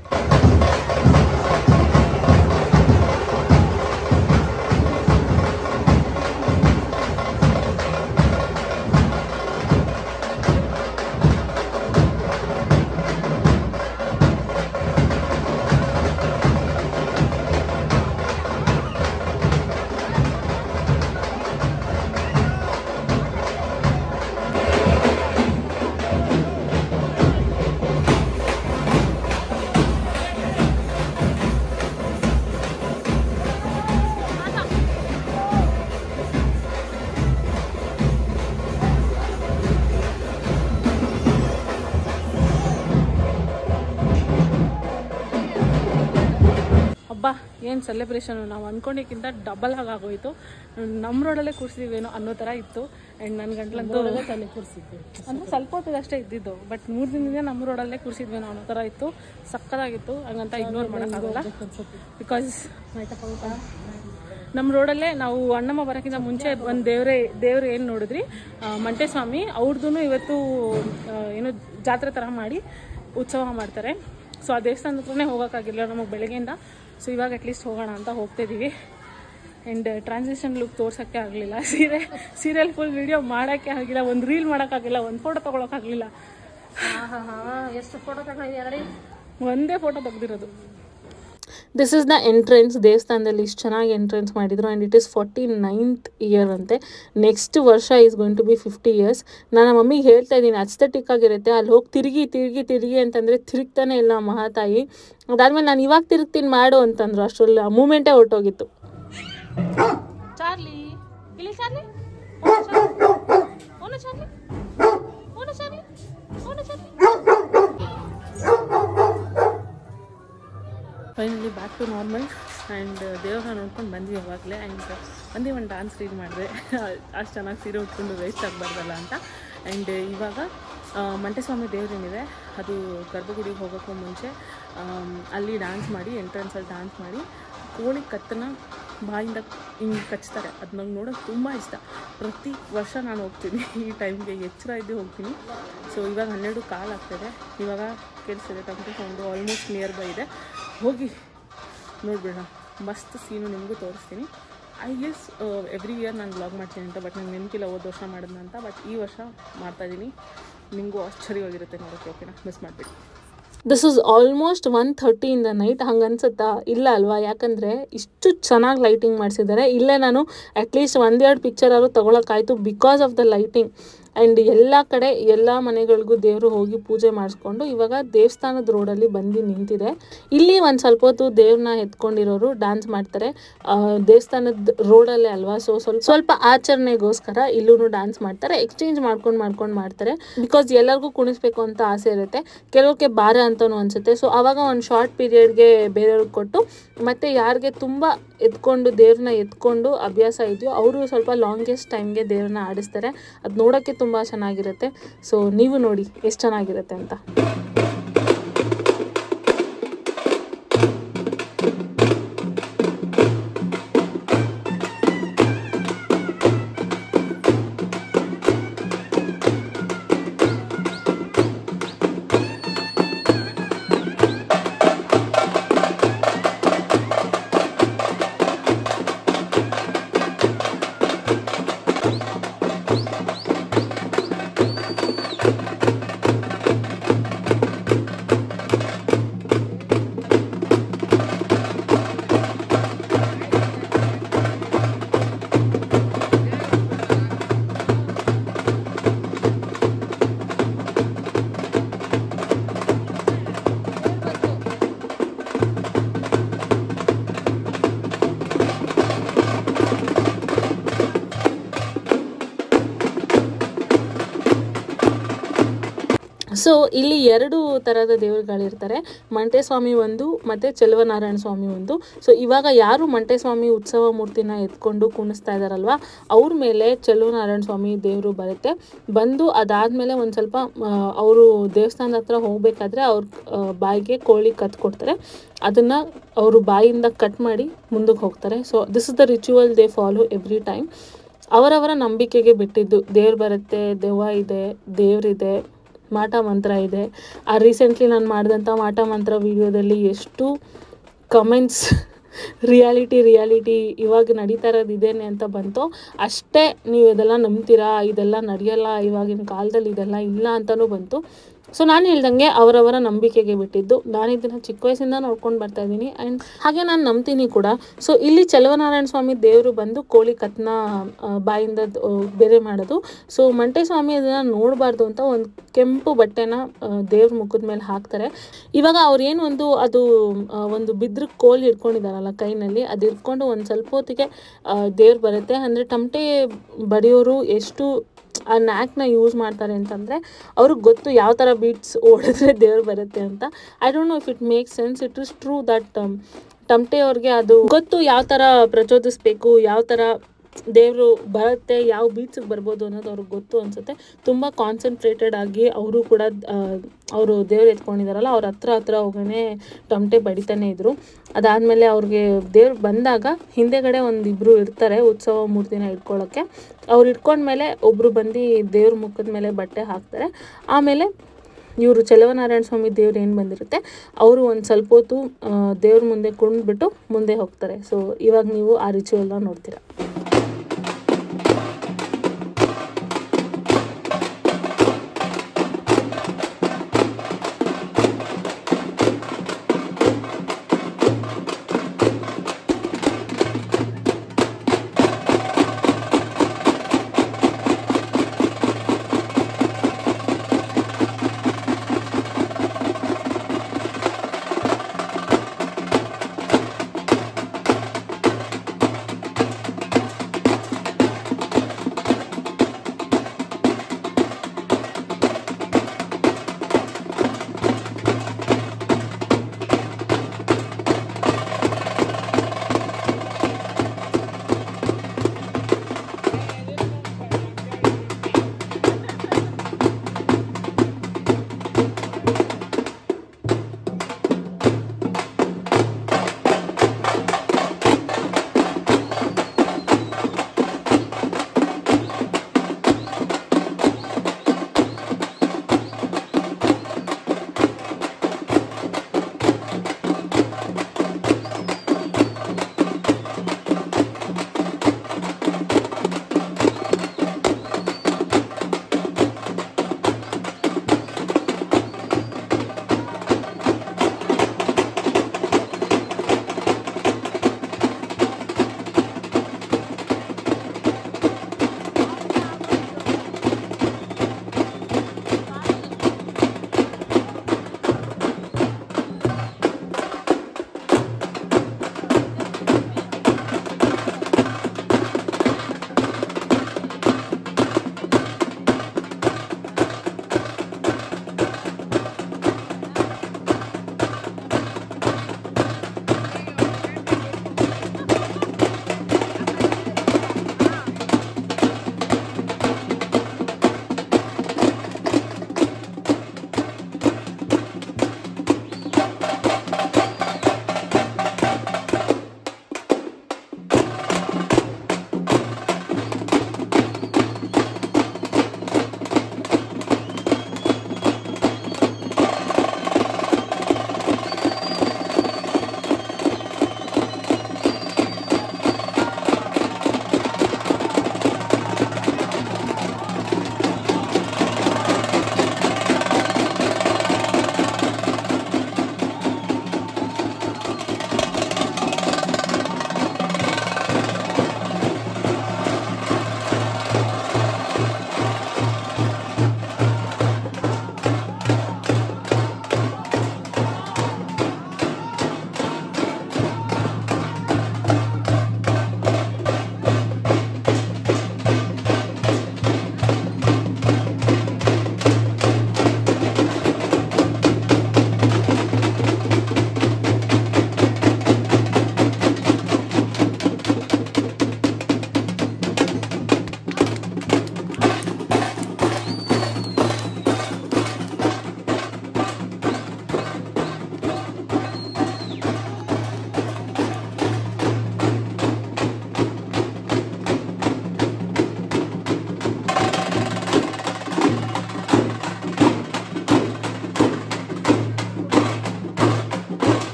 ಹಬ್ಬ ಏನು ಸೆಲೆಬ್ರೇಷನು ನಾವು ಅಂದ್ಕೊಂಡಿಕ್ಕಿಂತ ಡಬಲ್ ಆಗೋಯ್ತು ನಮ್ಮ ರೋಡಲ್ಲೇ ಕೂರಿಸಿದ್ವೇನೋ ಅನ್ನೋ ಥರ ಇತ್ತು ಆ್ಯಂಡ್ ನನ್ನ ಗಂಟ್ಲಂತೂ ತಾನೇ ಕೂರಿಸಿದ್ವಿ ಅಂದರೆ ಸ್ವಲ್ಪ ಹೊತ್ತಿಗೆ ಅಷ್ಟೇ ಇದ್ದಿದ್ದು ಬಟ್ ಮೂರು ದಿನದಿಂದ ನಮ್ಮ ರೋಡಲ್ಲೇ ಕೂರಿಸಿದ್ವೇನೋ ಅನ್ನೋ ಥರ ಇತ್ತು ಸಕ್ಕತ್ತಾಗಿತ್ತು ಹಂಗಂತ ಇಗ್ನೋರ್ ಮಾಡೋಕ್ಕಾಗಲ್ಲ ಬಿಕಾಸ್ ಆಯ್ತಪ್ಪ ಊಟ ನಮ್ಮ ರೋಡಲ್ಲೇ ನಾವು ಅಣ್ಣಮ್ಮ ಬರೋಕ್ಕಿಂತ ಮುಂಚೆ ಒಂದು ದೇವ್ರೆ ದೇವ್ರು ಏನು ನೋಡಿದ್ರಿ ಆ, ಮಂಟೇಸ್ವಾಮಿ ಅವ್ರದ್ದು ಇವತ್ತು ಆ, ಏನು ಜಾತ್ರೆ ಥರ ಮಾಡಿ ಉತ್ಸವ ಮಾಡ್ತಾರೆ ಸೊ ಆ ದೇವಸ್ಥಾನದ ಹತ್ರನೇ ಹೋಗೋಕ್ಕಾಗಿಲ್ಲ ನಮಗೆ ಬೆಳಗ್ಗೆಯಿಂದ ಸೊ ಇವಾಗ ಅಟ್ಲೀಸ್ಟ್ ಹೋಗೋಣ ಅಂತ ಹೋಗ್ತಿದ್ದೀವಿ ಆ್ಯಂಡ್ ಟ್ರಾನ್ಸಿಷನ್ ಲುಕ್ ತೋರ್ಸೋಕ್ಕೆ ಆಗಲಿಲ್ಲ ಸೀರೆ ಸೀರಿಯಲ್ ಫುಲ್ ವಿಡಿಯೋ ಮಾಡೋಕ್ಕೆ ಆಗಿಲ್ಲ ಒಂದು ರೀಲ್ ಮಾಡೋಕ್ಕಾಗಿಲ್ಲ ಒಂದು ಫೋಟೋ ತೊಗೊಳಕ್ಕಾಗಲಿಲ್ಲ ಹಾ ಹಾ ಹಾ ಎಷ್ಟು ಫೋಟೋ ತಗೊಂಡಿದ್ಯಾ ನೋಡಿ ಒಂದೇ ಫೋಟೋ ತೆಗ್ದಿರೋದು ದಿಸ್ ಇಸ್ ದ ಎಂಟ್ರೆನ್ಸ್ ದೇವಸ್ಥಾನದಲ್ಲಿ ಇಷ್ಟು ಚೆನ್ನಾಗಿ ಎಂಟ್ರೆನ್ಸ್ ಮಾಡಿದ್ರು and it is forty ninth year ಅಂತೆ ನೆಕ್ಸ್ಟ್ ವರ್ಷ is going to be fifty years ನಾನು ಮಮ್ಮಿಗೆ ಹೇಳ್ತಾ ಇದ್ದೀನಿ ಅಸ್ಥೆಟಿಕ್ ಆಗಿರುತ್ತೆ ಅಲ್ಲಿ ಹೋಗಿ ತಿರುಗಿ ತಿರುಗಿ ತಿರುಗಿ ಅಂತಂದರೆ ತಿರುಗ್ತಾನೆ ಇಲ್ಲ ಮಹಾತಾಯಿ ಅದಾದ್ಮೇಲೆ ನಾನು ಇವಾಗ ತಿರುಗ್ತೀನಿ ಮಾಡು ಅಂತಂದ್ರು ಅಷ್ಟರಲ್ಲಿ ಆ ಮೂಮೆಂಟೇ ಹೊರಟೋಗಿತ್ತು ಚಾರ್ಲಿ ಇಲ್ಲಿ ಚಾರ್ಲಿ ಓನ ಚಾರ್ಲಿ ಓನ ಚಾರ್ಲಿ ಓನ Charlie finally back to normal and ದೇವ್ರನ್ನ ನೋಡ್ಕೊಂಡು ಬಂದ್ವಿ ಅವಾಗಲೇ ಆ್ಯಂಡ್ ಒಂದೇ ಒಂದು ಡಾನ್ಸ್ ರೀಡ್ ಮಾಡಿದೆ ಅಷ್ಟು ಚೆನ್ನಾಗಿ ಸೀರೆ ಉಟ್ಕೊಂಡು ವೇಸ್ಟ್ ಆಗಬಾರ್ದಲ್ಲ ಅಂತ ಆ್ಯಂಡ್ ಇವಾಗ ಆ, ಮಂಟೇಸ್ವಾಮಿ ದೇವ್ರೇನಿದೆ ಅದು ಗರ್ಭಗುಡಿಗೆ ಹೋಗೋಕ್ಕೂ ಮುಂಚೆ ಆಮ್, ಅಲ್ಲಿ ಡ್ಯಾನ್ಸ್ ಮಾಡಿ ಎಂಟ್ರೆನ್ಸಲ್ಲಿ ಡ್ಯಾನ್ಸ್ ಮಾಡಿ ಕೋಳಿ ಕತ್ತನ್ನ ಬಾಯಿಂದ ಹಿಂಗೆ ಕಚ್ತಾರೆ ಅದು ನಂಗೆ ನೋಡೋಕೆ ತುಂಬ ಇಷ್ಟ ಪ್ರತಿ ವರ್ಷ ನಾನು ಹೋಗ್ತೀನಿ ಈ ಟೈಮ್ಗೆ ಎಚ್ಚರ ಇದ್ದು ಹೋಗ್ತೀನಿ ಸೊ ಇವಾಗ ಹನ್ನೆರಡು ಕಾಲು ಆಗ್ತದೆ ಇವಾಗ ಕೇಳಿಸಿದೆ ಟಮಟೆ ಸೌಂಡು ಆಲ್ಮೋಸ್ಟ್ ನಿಯರ್ ಬೈ ಇದೆ ಹೋಗಿ ನೋಡ್ಬಿಡೋಣ ಮಸ್ತ್ ಸೀನು ನಿಮಗೂ ತೋರಿಸ್ತೀನಿ ಐ ಗೆಸ್ ಎವ್ರಿ ಇಯರ್ ನಾನು ಬ್ಲಾಗ್ ಮಾಡ್ತೀನಿ ಅಂತ ಬಟ್ ನಂಗೆ ನೆನಪಿಲ್ಲ ಹೋದ ವರ್ಷ ಮಾಡಿದ್ನ ಅಂತ ಬಟ್ ಈ ವರ್ಷ ಮಾಡ್ತಾಯಿದ್ದೀನಿ ನಿಮಗೂ ಆಶ್ಚರ್ಯವಾಗಿರುತ್ತೆ ನೋಡೋಕ್ಕೆ ಓಕೆನಾ ಮಿಸ್ ಮಾಡಿಬಿಡಿ this is almost one thirty in the night ಹಂಗೆ ಅನ್ಸುತ್ತಾ ಇಲ್ಲ ಅಲ್ವಾ ಯಾಕಂದರೆ ಇಷ್ಟು ಚೆನ್ನಾಗಿ ಲೈಟಿಂಗ್ ಮಾಡಿಸಿದ್ದಾರೆ ಇಲ್ಲೇ ನಾನು ಅಟ್ಲೀಸ್ಟ್ ಒಂದೆರಡು ಪಿಕ್ಚರ್ ಆದರೂ ತೊಗೊಳಕ್ಕಾಯ್ತು because of the lighting and ಎಲ್ಲ ಕಡೆ ಎಲ್ಲ ಮನೆಗಳಿಗೂ ದೇವರು ಹೋಗಿ ಪೂಜೆ ಮಾಡಿಸ್ಕೊಂಡು ಇವಾಗ ದೇವಸ್ಥಾನದ ರೋಡಲ್ಲಿ ಬಂದು ನಿಂತಿದೆ ಇಲ್ಲಿ ಒಂದು ಸ್ವಲ್ಪ ಹೊತ್ತು ದೇವ್ರನ್ನ ಎತ್ಕೊಂಡಿರೋರು ಡ್ಯಾನ್ಸ್ ಮಾಡ್ತಾರೆ ಆ, ದೇವಸ್ಥಾನದ ರೋಡಲ್ಲೇ ಅಲ್ವಾ ಸೊ ಸ್ವಲ್ಪ ಸ್ವಲ್ಪ ಆಚರಣೆಗೋಸ್ಕರ ಇಲ್ಲೂ ಡ್ಯಾನ್ಸ್ ಮಾಡ್ತಾರೆ ಎಕ್ಸ್ಚೇಂಜ್ ಮಾಡ್ಕೊಂಡು ಮಾಡ್ಕೊಂಡು ಮಾಡ್ತಾರೆ ಬಿಕಾಸ್ ಎಲ್ಲರಿಗೂ ಕುಣಿಸ್ಬೇಕು ಅಂತ ಆಸೆ ಇರುತ್ತೆ ಕೆಲವಕ್ಕೆ ಭಾರ ಅಂತಲೂ ಅನಿಸುತ್ತೆ ಸೊ ಆವಾಗ ಒಂದು ಶಾರ್ಟ್ ಪೀರಿಯಡ್ಗೆ ಬೇರೆಯವ್ರಿಗೆ ಕೊಟ್ಟು ಮತ್ತು ಯಾರಿಗೆ ತುಂಬ ಎತ್ಕೊಂಡು ದೇವ್ರನ್ನ ಎತ್ಕೊಂಡು ಅಭ್ಯಾಸ ಇದೆಯೋ ಅವರು ಸ್ವಲ್ಪ ಲಾಂಗೆಸ್ಟ್ ಟೈಮ್ಗೆ ದೇವ್ರನ್ನ ಆಡಿಸ್ತಾರೆ ಅದು ನೋಡೋಕ್ಕೆ ತುಂಬ ಚೆನ್ನಾಗಿರುತ್ತೆ ಸೊ ನೀವು ನೋಡಿ ಎಷ್ಟು ಚೆನ್ನಾಗಿರುತ್ತೆ ಅಂತ ಸೊ ಇಲ್ಲಿ ಎರಡು ಥರದ ದೇವರುಗಳಿರ್ತಾರೆ ಮಂಟೇಸ್ವಾಮಿ ಒಂದು ಮತ್ತು ಚೆಲುವನಾರಾಯಣ ಸ್ವಾಮಿ ಒಂದು ಸೊ ಇವಾಗ ಯಾರು ಮಂಟೇಸ್ವಾಮಿ ಉತ್ಸವ ಮೂರ್ತಿನ ಎತ್ಕೊಂಡು ಕುಣಿಸ್ತಾ ಇದ್ದಾರಲ್ವ ಅವ್ರ ಮೇಲೆ ಚೆಲುವನಾರಾಯಣ ಸ್ವಾಮಿ ದೇವರು ಬರುತ್ತೆ ಬಂದು ಅದಾದಮೇಲೆ ಒಂದು ಸ್ವಲ್ಪ ಅವರು ದೇವಸ್ಥಾನದ ಹತ್ರ ಹೋಗಬೇಕಾದ್ರೆ ಅವ್ರ ಆ, ಬಾಯಿಗೆ ಕೋಳಿ ಕತ್ತು ಕೊಡ್ತಾರೆ ಅದನ್ನು ಅವರು ಬಾಯಿಂದ ಕಟ್ ಮಾಡಿ ಮುಂದಕ್ಕೆ ಹೋಗ್ತಾರೆ so this is the ritual they follow every time ಅವರವರ ನಂಬಿಕೆಗೆ ಬಿಟ್ಟಿದ್ದು ದೇವ್ರು ಬರುತ್ತೆ ದೆವ್ವ ಇದೆ ದೇವ್ರಿದೆ ಮಾಟ ಮಂತ್ರ ಇದೆ ಆ ರೀಸೆಂಟ್ಲಿ ನಾನು ಮಾಡಿದಂಥ ಮಾಟ ಮಂತ್ರ ವಿಡಿಯೋದಲ್ಲಿ ಎಷ್ಟು ಕಮೆಂಟ್ಸ್ ರಿಯಾಲಿಟಿ ರಿಯಾಲಿಟಿ ಇವಾಗ ನಡೀತಾ ಇರೋದು ಇದೇನೆ ಅಂತ ಬಂತು ಅಷ್ಟೇ ನೀವು ಇದೆಲ್ಲ ನಂಬ್ತೀರಾ ಇದೆಲ್ಲ ನಡೆಯಲ್ಲ ಇವಾಗಿನ ಕಾಲದಲ್ಲಿ ಇದೆಲ್ಲ ಇಲ್ಲ ಅಂತಲೂ ಬಂತು ಸೊ ನಾನು ಹೇಳ್ದಂಗೆ ಅವರವರ ನಂಬಿಕೆಗೆ ಬಿಟ್ಟಿದ್ದು ನಾನು ಇದನ್ನು ಚಿಕ್ಕ ವಯಸ್ಸಿಂದ ನೋಡ್ಕೊಂಡು ಬರ್ತಾ ಇದ್ದೀನಿ ಆ್ಯಂಡ್ ಹಾಗೆ ನಾನು ನಂಬ್ತೀನಿ ಕೂಡ ಸೊ ಇಲ್ಲಿ ಚಲವನಾರಾಯಣ ಸ್ವಾಮಿ ದೇವರು ಬಂದು ಕೋಳಿ ಕತ್ನ ಆ, ಬಾಯಿಂದ ದ್- ಆ, ಬೇರೆ ಮಾಡೋದು ಸೊ ಮಂಟೆ ಸ್ವಾಮಿ ಅದನ್ನು ನೋಡಬಾರ್ದು ಅಂತ ಒಂದು ಕೆಂಪು ಬಟ್ಟೆನ ದೇವ್ರ ಮುಖದ ಮೇಲೆ ಹಾಕ್ತಾರೆ ಇವಾಗ ಅವ್ರೇನು ಒಂದು ಅದು ಆ, ಒಂದು ಬಿದ್ರ ಕೋಲ್ ಹಿಡ್ಕೊಂಡಿದ್ದಾರಲ್ಲ ಕೈನಲ್ಲಿ ಅದು ಹಿಡ್ಕೊಂಡು ಒಂದು ಸ್ವಲ್ಪ ಹೊತ್ತಿಗೆ ದೇವ್ರು ಬರುತ್ತೆ ಅಂದರೆ ಟಮಟೆ ಬಡಿಯೋರು ಎಷ್ಟು ಆ ನ್ಯಾಕ್ನ ಯೂಸ್ ಮಾಡ್ತಾರೆ ಅಂತಂದರೆ ಅವ್ರಿಗೆ ಗೊತ್ತು ಯಾವ ಥರ ಬೀಟ್ಸ್ ಓಡಿದ್ರೆ ದೇವ್ರು ಬರುತ್ತೆ ಅಂತ I don't know if it make sense it is true that ಟಮಟೆ ಅವ್ರಿಗೆ ಅದು ಗೊತ್ತು ಯಾವ ಥರ ಪ್ರಚೋದಿಸ್ಬೇಕು ಯಾವ ಥರ ದೇವರು ಬರುತ್ತೆ ಯಾವ ಬೀಚ್ಗೆ ಬರ್ಬೋದು ಅನ್ನೋದು ಅವ್ರಿಗೆ ಗೊತ್ತು ಅನಿಸುತ್ತೆ ತುಂಬ ಕಾನ್ಸಂಟ್ರೇಟೆಡ್ ಆಗಿ ಅವರು ಕೂಡ ಅವರು ದೇವ್ರು ಎತ್ಕೊಂಡಿದಾರಲ್ಲ ಅವ್ರ ಹತ್ರ ಹತ್ರ ಹೋಗೇ ಟಮಟೆ ಬಡಿತಾನೆ ಇದ್ರು ಅದಾದಮೇಲೆ ಅವ್ರಿಗೆ ದೇವ್ರು ಬಂದಾಗ ಹಿಂದೆಗಡೆ ಒಂದು ಇಬ್ಬರು ಇರ್ತಾರೆ ಉತ್ಸವ ಮೂರ್ತಿನ ಇಟ್ಕೊಳ್ಳೋಕ್ಕೆ ಅವ್ರು ಇಟ್ಕೊಂಡ್ಮೇಲೆ ಒಬ್ಬರು ಬಂದು ದೇವ್ರ ಮುಖದ ಮೇಲೆ ಬಟ್ಟೆ ಹಾಕ್ತಾರೆ ಆಮೇಲೆ ಇವರು ಚಲವನಾರಾಯಣ ಸ್ವಾಮಿ ದೇವ್ರು ಏನು ಬಂದಿರುತ್ತೆ ಅವರು ಒಂದು ಸ್ವಲ್ಪ ಹೊತ್ತು ಆ, ದೇವ್ರ ಮುಂದೆ ಕುಣ್ದ್ಬಿಟ್ಟು ಮುಂದೆ ಹೋಗ್ತಾರೆ ಸೊ ಇವಾಗ ನೀವು ಆ ರಿಚುವಲ್ನ ನೋಡ್ತೀರಾ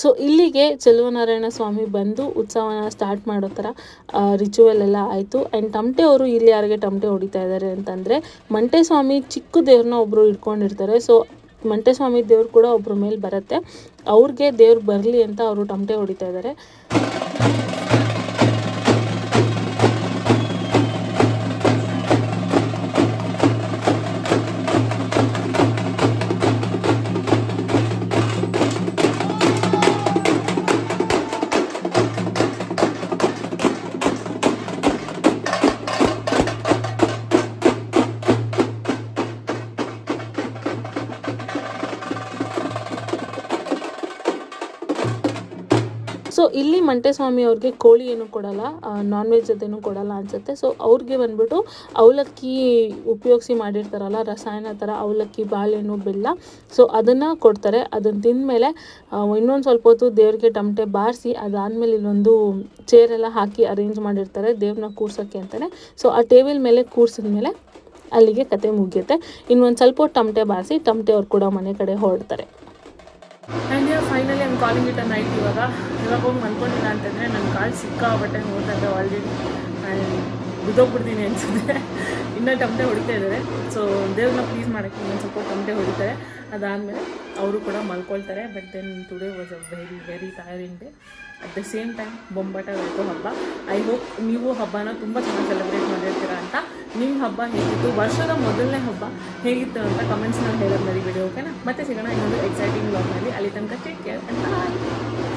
ಸೊ ಇಲ್ಲಿಗೆ ಚೆಲುವನಾರಾಯಣ ಸ್ವಾಮಿ ಬಂದು ಉತ್ಸವನ ಸ್ಟಾರ್ಟ್ ಮಾಡೋ ಥರ ರಿಚುವಲ್ ಎಲ್ಲ ಆಯಿತು ಆ್ಯಂಡ್ ತಮಟೆ ಅವರು ಇಲ್ಲಿ ಯಾರಿಗೆ ತಮಟೆ ಹೊಡಿತಾ ಇದ್ದಾರೆ ಅಂತಂದರೆ ಮಂಟೆ ಸ್ವಾಮಿ ಚಿಕ್ಕ ದೇವ್ರನ್ನ ಒಬ್ಬರು ಇಟ್ಕೊಂಡಿರ್ತಾರೆ ಸೊ ಮಂಟೆ ಸ್ವಾಮಿ ದೇವ್ರು ಕೂಡ ಒಬ್ಬರ ಮೇಲೆ ಬರುತ್ತೆ ಅವ್ರಿಗೆ ದೇವ್ರು ಬರಲಿ ಅಂತ ಅವರು ತಮಟೆ ಹೊಡಿತಾ ಇದ್ದಾರೆ ಸೊ ಇಲ್ಲಿ ಮಂಟೆ ಸ್ವಾಮಿ ಅವ್ರಿಗೆ ಕೋಳಿ ಏನು ಕೊಡಲ್ಲ ನಾನ್ ವೆಜ್ ಜೊತೆನೂ ಕೊಡಲ್ಲ ಅನ್ಸುತ್ತೆ ಸೊ ಅವ್ರಿಗೆ ಬಂದ್ಬಿಟ್ಟು ಅವಲಕ್ಕಿ ಉಪಯೋಗಿಸಿ ಮಾಡಿರ್ತಾರಲ್ಲ ರಸಾಯನ ಥರ ಅವಲಕ್ಕಿ ಬಾಳೆಹಣ್ಣು ಬೆಲ್ಲ ಸೊ ಅದನ್ನು ಕೊಡ್ತಾರೆ ಅದನ್ನು ತಿಂದಮೇಲೆ ಇನ್ನೊಂದು ಸ್ವಲ್ಪ ಹೊತ್ತು ದೇವ್ರಿಗೆ ಟಮಟೆ ಬಾರಿಸಿ ಅದಾದಮೇಲೆ ಇಲ್ಲೊಂದು ಚೇರೆಲ್ಲ ಹಾಕಿ ಅರೇಂಜ್ ಮಾಡಿರ್ತಾರೆ ದೇವ್ರನ್ನ ಕೂರ್ಸೋಕ್ಕೆ ಅಂತಲೇ ಸೊ ಆ ಟೇಬಲ್ ಮೇಲೆ ಕೂರ್ಸಿದ್ಮೇಲೆ ಅಲ್ಲಿಗೆ ಕತೆ ಮುಗಿಯುತ್ತೆ ಇನ್ನೊಂದು ಸ್ವಲ್ಪ ಹೊತ್ತು ಟಮಟೆ ಬಾರಿಸಿ ಟಮಟೆ ಅವ್ರು ಕೂಡ ಮನೆ ಕಡೆ ಹೊರಡ್ತಾರೆ and finally I'm calling it a night ಇವಾಗ ಇವಾಗ ಹೋಗಿ ಮಲ್ಕೊಂಡಿಲ್ಲ ಅಂತಂದರೆ ನನ್ನ ಕಾಲು ಸಿಕ್ಕಾಪಟ್ಟೆ ನೋಡ್ತಾ ಇದ್ದೆ ಆಲ್ರೆಡಿ ಆ್ಯಂಡ್ ಬಿದ್ದೋಗ್ಬಿಡ್ತೀನಿ ಅನ್ಸುತ್ತೆ ಇನ್ನೂ ಟಮಟೆ ಹೊಡಿತಾ ಇದ್ದಾರೆ ಸೊ ದೇವ್ರನ್ನ ಪ್ಲೀಸ್ ಮಾಡೋಕ್ಕೆ ಇನ್ನೊಂದು ಸ್ವಲ್ಪ ಟಮಟೆ ಹೊಡಿತಾರೆ ಅದಾದಮೇಲೆ ಅವರು ಕೂಡ ಮಲ್ಕೊಳ್ತಾರೆ but then today was a very very tiring day at the same time ಬೊಂಬಾಟ ಆಯಿತು ಹಬ್ಬ ಐ ಹೋಪ್ ನೀವು ಹಬ್ಬನ ತುಂಬ ಚೆನ್ನಾಗಿ ಸೆಲೆಬ್ರೇಟ್ ಮಾಡಿರ್ತೀರಾ ಅಂತ ನಿಮ್ಮ ಹಬ್ಬ ಹೇಗಿತ್ತು ವರ್ಷದ ಮೊದಲನೇ ಹಬ್ಬ ಹೇಗಿತ್ತು ಅಂತ ಕಮೆಂಟ್ಸ್ನಲ್ಲಿ ಹೇಳೋದು ಮರಿಬೇಡಿ ಓಕೆನಾ ಮತ್ತೆ ಸಿಗೋಣ ಇನ್ನೊಂದು ಎಕ್ಸೈಟಿಂಗ್ ಬ್ಲಾಗ್ನಲ್ಲಿ ಅಲ್ಲಿ ತನಕ ಟೇಕ್ ಕೇರ್ ಅಂತ